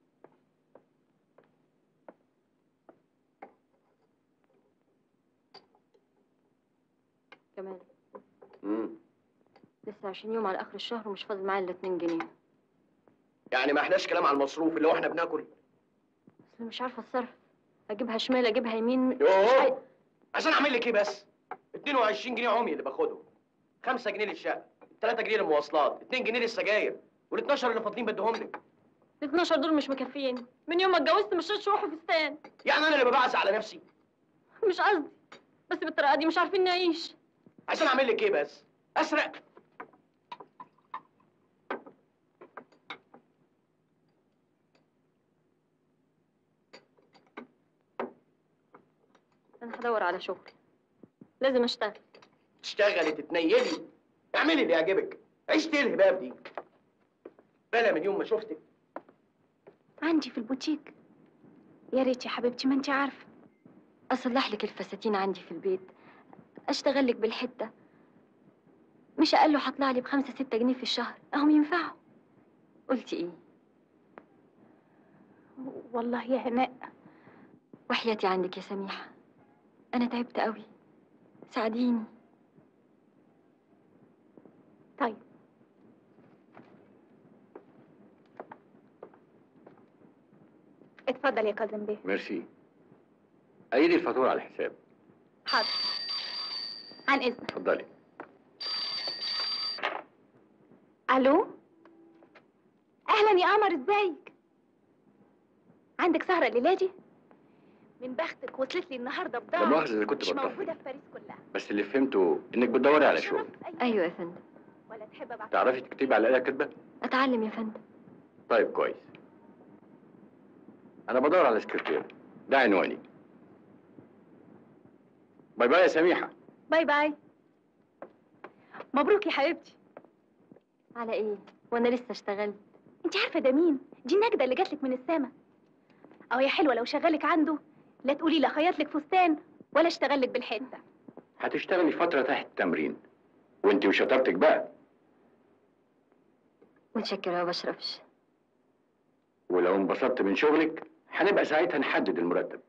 كمان مم. لسه 20 يوم على اخر الشهر ومش فاضل معايا الا 2 جنيه يعني ما احناش كلام على المصروف اللي هو احنا بناكل اصل مش عارفه اتصرف اجيبها شمال اجيبها يمين يوه عشان اعمل لك ايه بس 22 جنيه عمي اللي باخدهم 5 جنيه للشقه 3 جنيه للمواصلات 2 جنيه للسجاير وال 12 اللي فاضلين بديهم لك ال 12 دول مش مكفيين من يوم ما اتجوزت مش شرطش روحي فستان يعني انا اللي ببعز على نفسي مش قصدي بس بالطريقه دي مش عارفين نعيش عشان اعمل لك ايه بس اسرق انا هدور على شغل لازم اشتغل تشتغلي تتنيلي اعملي اللي يعجبك عيشت ايه الهباب دي بلا من يوم ما شفتك عندي في البوتيك يا ريت يا حبيبتي ما انت عارفه اصلح لك الفساتين عندي في البيت اشتغل لك بالحته مش اقل له هطلع لي بخمسة ستة جنيه في الشهر اهم ينفعوا قلتي ايه والله يا هناء وحياتي عندك يا سميحه انا تعبت قوي ساعديني طيب اتفضل يا كاظم بيه ميرسي أيدي الفاتورة على الحساب حاضر عن اذنك اتفضلي الو اهلا يا قمر ازيك عندك سهره الليله دي من بختك وصلت لي النهارده بضاعه لا مؤاخذة إذا كنت مش بطفل. موجوده في باريس كلها بس اللي فهمته إنك بتدوري على شغل ايوه يا فندم ولا تحب ابعت تعرفي تكتبي على الآلة كاتبة؟ اتعلم يا فندم طيب كويس أنا بدور على سكرتير ده عنواني باي باي يا سميحة باي باي مبروك يا حبيبتي على ايه وانا لسه اشتغلت انت عارفه ده مين دي النجده اللي جاتلك من السما اه يا حلوه لو شغلك عنده لا تقولي لا خيط لك فستان ولا اشتغل لك بالحته هتشتغلي فترة تحت التمرين وانت وشطارتك بقى متشكرة ما بشربش ولو انبسطت من شغلك هنبقى ساعتها نحدد المرتب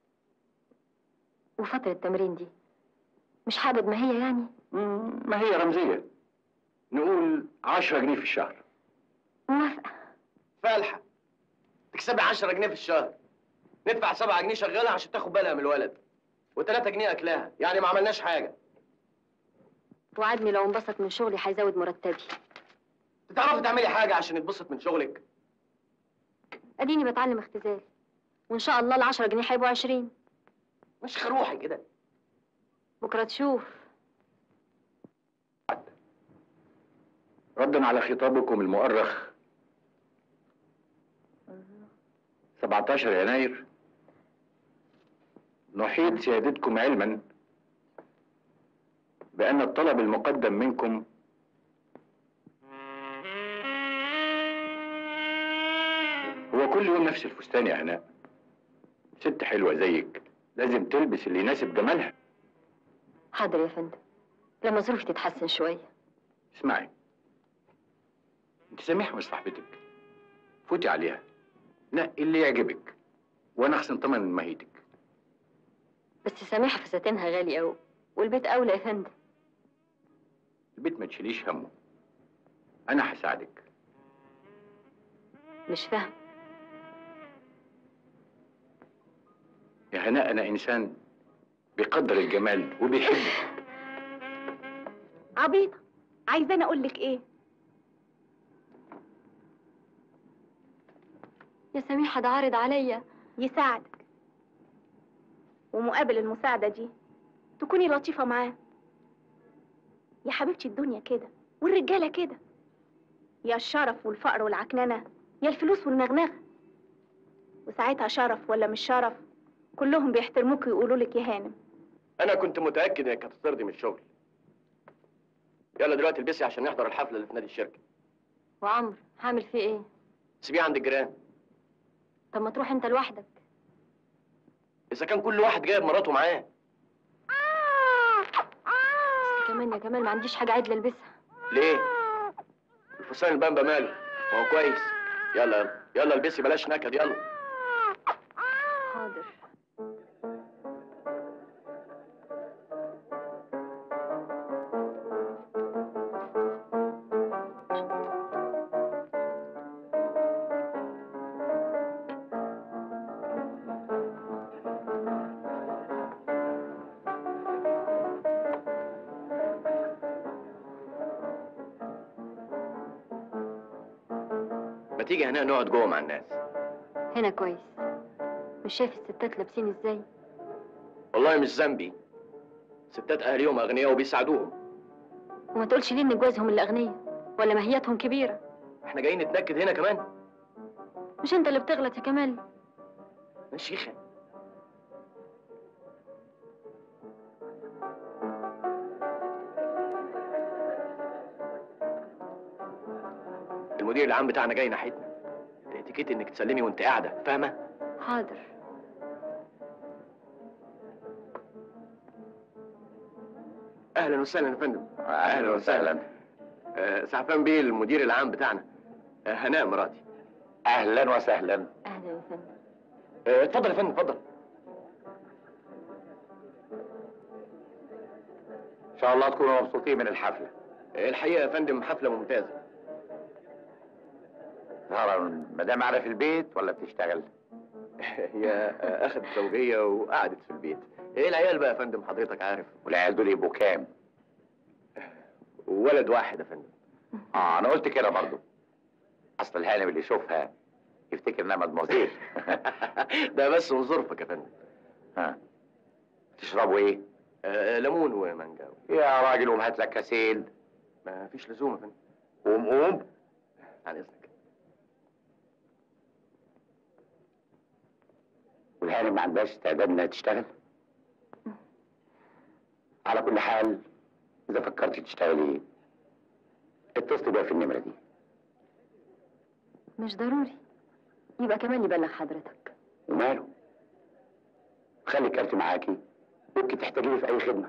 وفترة التمرين دي مش حابب ما هي يعني ما هي رمزية نقول 10 جنيه في الشهر موافقة فالحة تكسبي 10 جنيه في الشهر ندفع 7 جنيه شغالة عشان تاخد بالها من الولد و3 جنيه اكلها يعني ما عملناش حاجة وعدني لو انبسط من شغلي هيزود مرتبي تعرفي تعملي حاجة عشان يتبسط من شغلك اديني بتعلم اختزال وان شاء الله العشرة جنيه هيبقوا عشرين مش خروحي كده بكرة تشوف ردا على خطابكم المؤرخ 17 يناير نحيط سيادتكم علما بأن الطلب المقدم منكم هو كل يوم نفس الفستان يا هناء ست حلوة زيك لازم تلبس اللي يناسب جمالها حاضر يا فندم لما ظروفي تتحسن شوية اسمعي انت سميحة مش صاحبتك فوتي عليها نقي اللي يعجبك وانا اخصم ثمن مهيتك بس سامحة فساتينها غالي قوي والبيت اولى يا فندم البيت ما تشيليش همه انا هساعدك مش فاهم يا هناء انا انسان بيقدر الجمال وبيحبك عبيطه عايزاني اقول لك ايه يا سميحة ده عارض عليا يساعدك ومقابل المساعده دي تكوني لطيفه معاه يا حبيبتي الدنيا كده والرجاله كده يا الشرف والفقر والعكننه يا الفلوس والنغنغه وساعتها شرف ولا مش شرف كلهم بيحترموك ويقولوا لك يا هانم انا كنت متأكد انك هتطردي من الشغل يلا دلوقتي البسي عشان نحضر الحفلة اللي في نادي الشركة وعمرو هعمل فيه ايه سيبيه عند الجيران طب ما تروح انت لوحدك اذا كان كل واحد جايب مراته معاه بس كمان يا كمال ما عنديش حاجة عدل البسها ليه الفستان البامبا ماله ما هو كويس يلا يلا يلا البسي بلاش نكد يلا حاضر ما تيجي هنا نقعد جوه مع الناس هنا كويس مش شايف الستات لابسين ازاي والله مش ذنبي ستات اهاليهم اغنياء وبيساعدوهم وما تقولش ليه ان جوازهم اللي اغنياء ولا ماهيتهم كبيرة احنا جايين نتنكد هنا كمان مش انت اللي بتغلط يا كمال يا شيخة المدير العام بتاعنا جاي ناحيتنا الاتيكيت انك تسلمي وانت قاعده فاهمه حاضر اهلا وسهلا يا فندم اهلا وسهلا آه، سعفان بيه المدير العام بتاعنا آه، هناء مراتي اهلا وسهلا اهلا يا فندم آه، اتفضل يا فندم اتفضل ان شاء الله تكونوا مبسوطين من الحفله الحقيقه يا فندم حفله ممتازه ظهر المدام قاعده في البيت ولا بتشتغل هي اخذت زوجيه وقعدت في البيت ايه العيال بقى يا فندم حضرتك عارف والعيال دول يبقوا كام ولد واحد يا فندم اه انا قلت كده برضو اصل الهانم اللي يشوفها يفتكر انها مدموزيل ده بس وظرفك يا فندم ها تشربوا ايه آه ليمون ومانجا يا راجل قوم هات لك كاسين ما فيش لزوم يا فندم قوم قوم عن اذنك والهانم ما عندهاش استعداد انها تشتغل على كل حال اذا فكرتي تشتغلي اتصلي بيها في النمره دي مش ضروري يبقى كمان يبلغ حضرتك وماله خلي كارتي معاكي ممكن تحتاجيني في اي خدمه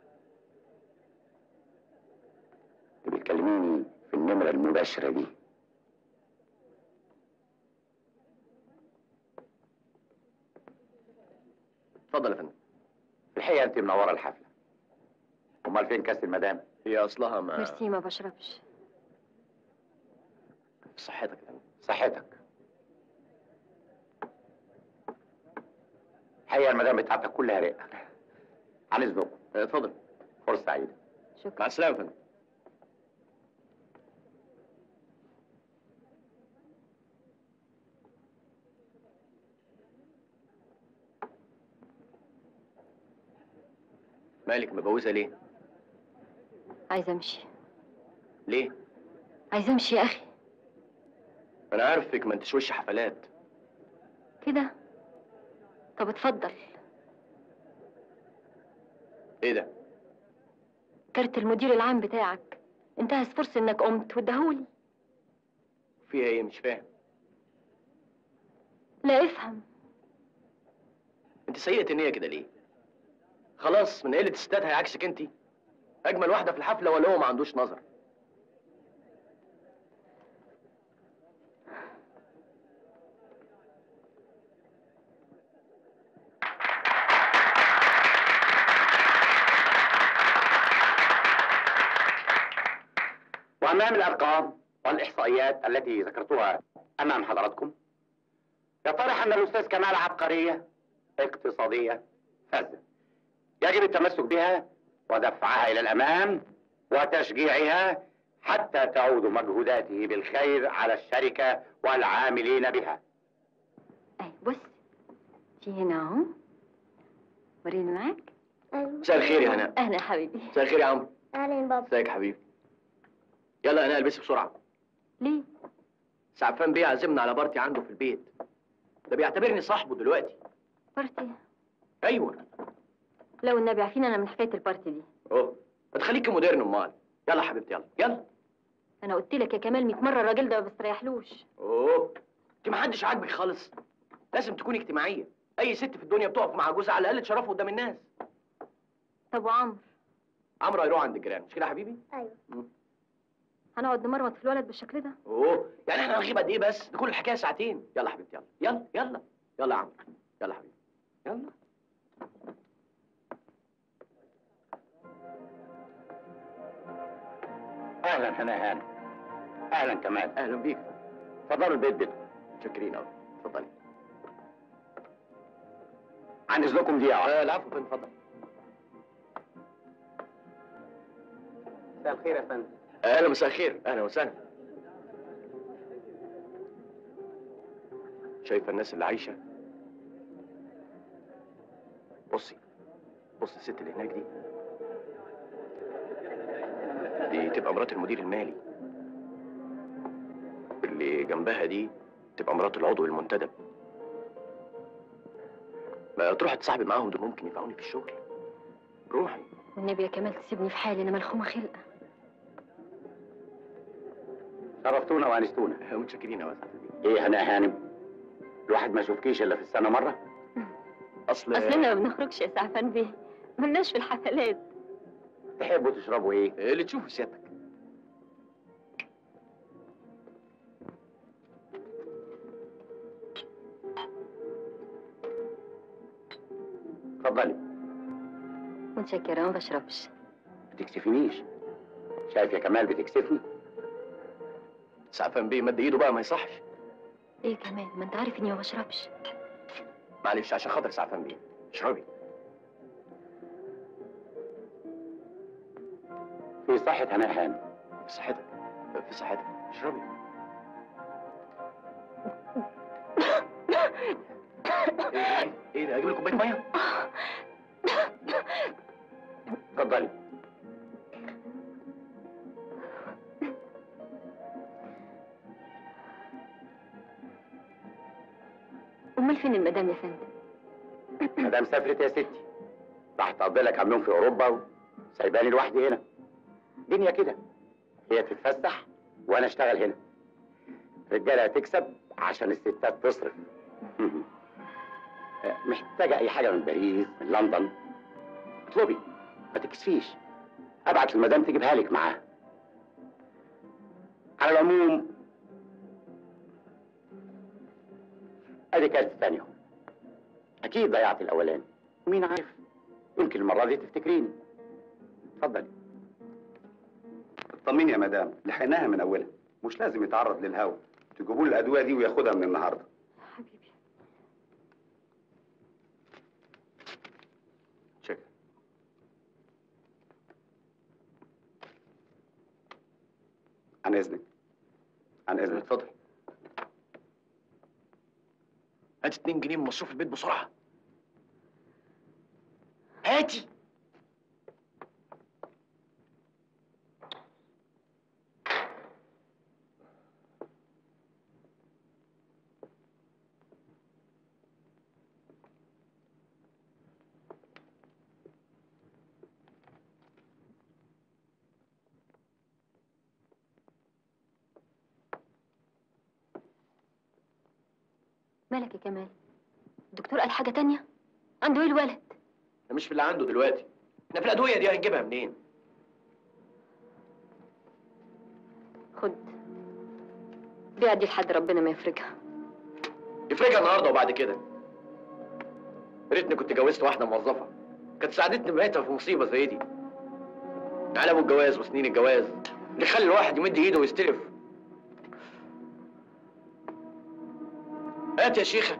تبقي تكلميني في النمره المباشره دي اتفضل يا فندم الحقيقه انت منوره الحفله امال فين كاس المدام هي اصلها ما ميرسي ما بشربش صحتك يا فندم صحتك الحقيقه المدام بتاعتك كلها رقه عن اذنكم اتفضل فرصه سعيده شكرا مع السلامه يا فندم مالك مبوزه ليه؟ عايزه امشي ليه؟ عايزه امشي يا اخي انا عارفك ما انتش وش حفلات كده طب اتفضل ايه ده؟ كارت المدير العام بتاعك انتهز فرصة انك قمت واداهولي فيها ايه مش فاهم لا افهم انت سيئة النية كده ليه؟ خلاص من قلة الستات هيعكسك انت اجمل واحدة في الحفلة ولا هو ما عندوش نظر وامام الارقام والاحصائيات التي ذكرتها امام حضراتكم يطرح ان الاستاذ كمال عبقريه اقتصاديه فذه يجب التمسك بها ودفعها الى الامام وتشجيعها حتى تعود مجهوداته بالخير على الشركه والعاملين بها اي بص في هنا اهو وريني معاك مساء الخير يا هناء اهلا يا حبيبي مساء الخير يا عمرو اهلا بابا ازيك يا حبيبي يلا انا البسي بسرعة ليه سعفان بيه عزمنا على بارتي عنده في البيت ده بيعتبرني صاحبه دلوقتي بارتي ايوه لو النبي عارفين انا من حكايه البارتي دي اوه ما تخليكي مودرن امال يلا يا حبيبتي يلا يلا انا قلت لك يا كمال 100 مره الراجل ده ما بستريحلوش اوه انت ما حدش عاجبك خالص لازم تكوني اجتماعيه اي ست في الدنيا بتقف مع جوزها على الاقل تشرفه قدام الناس طب وعمرو عمرو هيروح عند الجيران مش كده يا حبيبي ايوه هنقعد نمرمط في الولد بالشكل ده اوه يعني احنا هنغيب قد ايه بس دي كل الحكايه ساعتين يلا يا حبيبتي يلا يلا يلا يلا يا عمرو يلا يا حبيبي يلا اهلا هنا هانم اهلا كمال اهلا بيك اتفضلوا البيت بيتكم شاكرين قوي اتفضلي عن اذنكم دقيقه واحدة. آه العفو فندم اتفضل مساء الخير يا فندم اهلا مساء الخير اهلا وسهلا شايفه الناس اللي عايشه بصي بصي الست اللي هناك دي دي تبقى مرات المدير المالي اللي جنبها دي تبقى مرات العضو المنتدب ما تروحي تصاحبي معاهم دول ممكن ينفعوني في الشغل روحي والنبي يا كمال تسيبني في حالي انا ملخومه خلقه شرفتونا وانستونا متشكرين يا وسعد ايه هنا هانم الواحد ما يشوفكيش الا في السنه مره اصل اصلنا ما بنخرجش يا سعفان بيه ملناش في الحفلات تحبوا تشربوا ايه اللي تشوفه سيادتك اتفضلي متشكره ما بشربش ما تكسفنيش شايف يا كمال بتكسفني سعفان بيه مد ايده بقى ما يصحش ايه كمان ما انت عارف اني ما بشربش معلش عشان خاطر سعفان بيه اشربي في صحة هناء هانم في صحتك في صحتك اشربي ايه ايه ايه ده اجيب لك كوبايه ميه اتفضلي امال فين المدام يا فندم مدام سافرت يا ستي راح تقضي لها كام يوم في اوروبا وسايباني لوحدي هنا دنيا كده هي تتفسح وانا اشتغل هنا رجاله تكسب عشان الستات تصرف محتاجه اي حاجه من باريس من لندن اطلبي ما تكسفيش ابعت المدام تجيبها لك معاها على العموم ادي كارت تاني اهو اكيد ضيعت الاولاني ومين عارف يمكن المره دي تفتكريني اتفضلي اطمني يا مدام لحقناها من اولها مش لازم يتعرض للهواء تجيبوا له الادويه دي وياخدها من النهارده شكرا عن اذنك عن اذنك اتفضل هات 2 جنيه من مصروف البيت بسرعه هاتي مالك يا كمال الدكتور قال حاجه تانية عنده ايه الولد ده مش في اللي عنده دلوقتي احنا في الادويه دي هنجيبها منين خد بيع دي لحد ربنا ما يفرجها يفرجها النهارده وبعد كده يا ريتني كنت جوزت واحده موظفه كانت ساعدتني بقيتها في مصيبه زي دي على ابو الجواز وسنين الجواز اللي يخلي الواحد يمد ايده ويستلف هات يا شيخه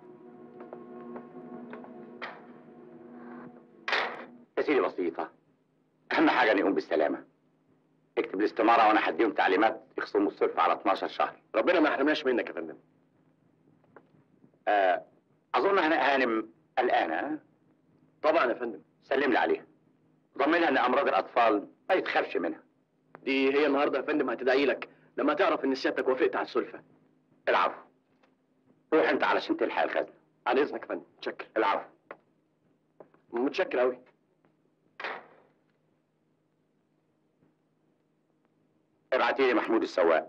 يا سيدي بسيطه اهم حاجه ان يقوم بالسلامه اكتب الاستماره وانا هديهم تعليمات يخصموا الصرف على 12 شهر ربنا ما يحرمناش منك يا فندم آه اظن هناء هانم قلقانه ها؟ طبعا يا فندم سلم لي عليها ضمنها ان امراض الاطفال ما يتخافش منها دي هي النهارده يا فندم هتدعي لك لما تعرف ان سيادتك وافقت على السلفه العفو روح انت علشان تلحق الخزنه على اذنك يا فندم متشكر العفو متشكر قوي ابعتي لي محمود السواق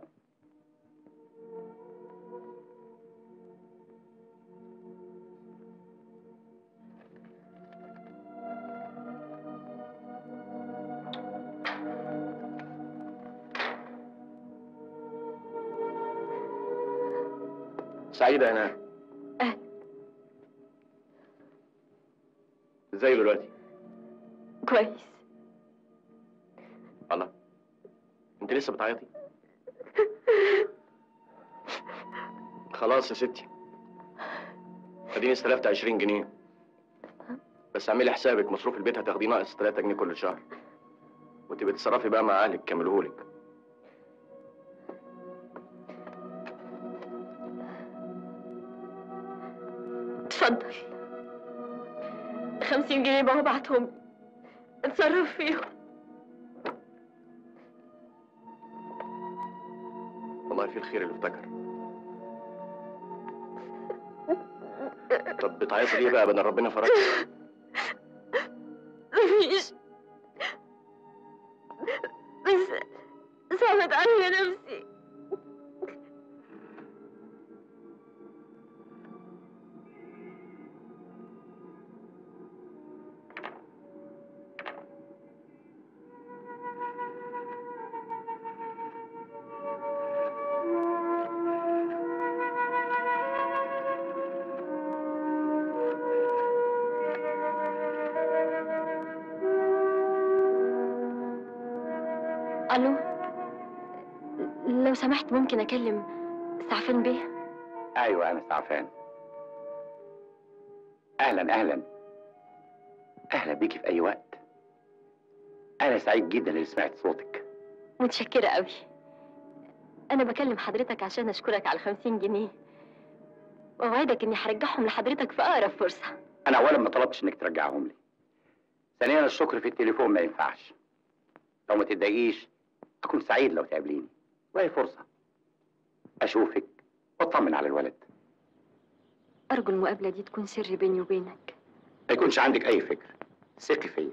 سعيدة هنا أهلا ازاي دلوقتي؟ كويس الله انت لسه بتعيطي؟ خلاص يا ستي اديني استلفت 20 جنيه بس اعملي حسابك مصروف البيت هتاخديه ناقص 3 جنيه كل شهر وتبقي تتصرفي بقى مع اهلك كملهولك اتفضل خمسين جنيه بقى ابعتهم اتصرف فيهم والله في الخير اللي افتكر طب بتعيطي ليه بقى بدل ربنا فرج مفيش بس صعبت عليا نفسي الو لو سمحت ممكن اكلم سعفان بيه ايوه انا سعفان اهلا اهلا اهلا بيكي في اي وقت انا سعيد جدا اللي سمعت صوتك متشكرة قوي أنا بكلم حضرتك عشان أشكرك على خمسين جنيه وأوعدك إني هرجعهم لحضرتك في أقرب فرصة انا اولا ما طلبتش انك ترجعهم لي ثانيا الشكر في التليفون ما ينفعش لو ما تتضايقيش اكون سعيد لو تقابليني وهي فرصه اشوفك واطمن على الولد أرجو المقابلة دي تكون سر بيني وبينك ما يكونش عندك اي فكر ثقي فيا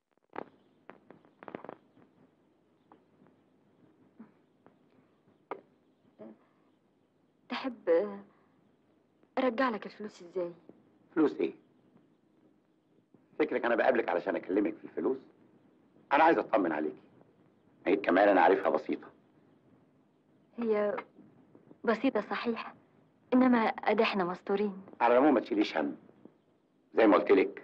تحب أرجع لك الفلوس إزاي؟ فلوس ايه فكرك انا بقابلك علشان اكلمك في الفلوس انا عايز اطمن عليكي هي كمان انا عارفها بسيطه هي بسيطة صحيح إنما أدي إحنا مستورين على العموم ما تشيليش هم زي ما قلت لك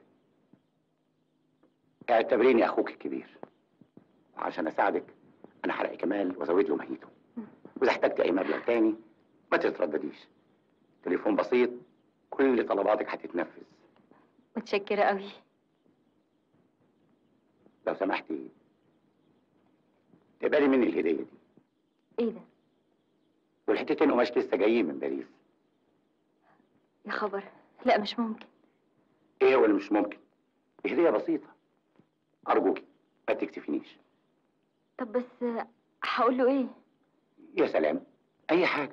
اعتبريني اخوك الكبير وعشان اساعدك انا هلاقي كمال وازود له مهيته واذا احتجت اي مبلغ تاني ما تتردديش تليفون بسيط كل طلباتك هتتنفذ متشكرة قوي لو سمحتي تقبلي مني الهديه دي إيه ده؟ والحتتين قماش لسه جايين من باريس يا خبر لا مش ممكن ايه هو اللي مش ممكن دي هديه بسيطه ارجوكي ما تكسفينيش طب بس هقول له إيه؟ يا سلام اي حاجه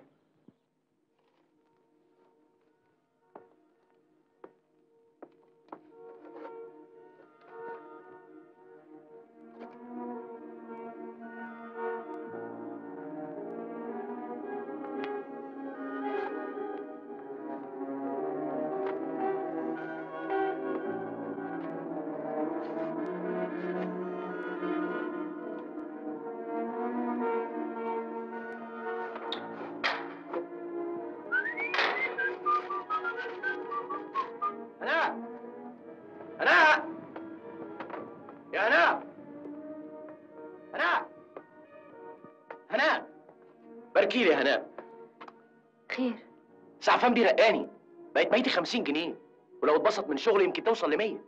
هناء هناء يا هناء هناء هناء باركي لي يا هناء خير سعفان بيرقاني بقت ميتي 50 جنيه ولو اتبسط من شغلي يمكن توصل ل 100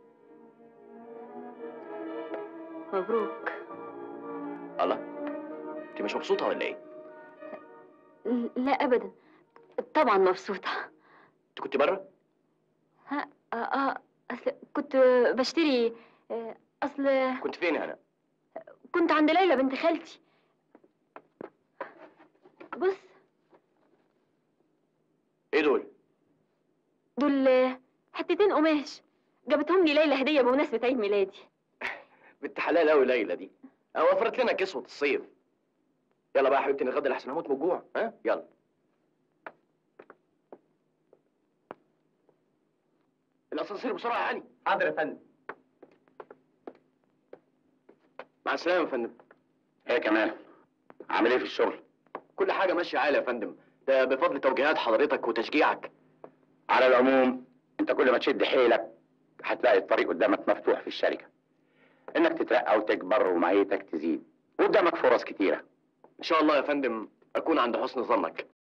مبروك الله انت مش مبسوطه ولا ايه؟ ل- لا أبدا طبعا مبسوطة انت كنت بره؟ ها آه, آه أصل كنت بشتري آه، أصل كنت فين يا هناء؟ كنت عند ليلى بنت خالتي بص ايه دول؟ دول آه، حتتين قماش جابتهم لي ليلى هدية بمناسبة عيد ميلادي بنت حلال قوي ليلى دي اه وفرت لنا كسوة الصيف يلا بقى يا حبيبتي نتغدى لحسن هموت من الجوع ها يلا الاسانسير بسرعه يا علي حاضر يا فندم مع السلامه يا فندم ايه كمان عامل ايه في الشغل كل حاجه ماشيه عالي يا فندم ده بفضل توجيهات حضرتك وتشجيعك على العموم انت كل ما تشد حيلك هتلاقي الطريق قدامك مفتوح في الشركه انك تترقى وتكبر ومعيتك تزيد وقدامك فرص كتيره ان شاء الله يا فندم اكون عند حسن ظنك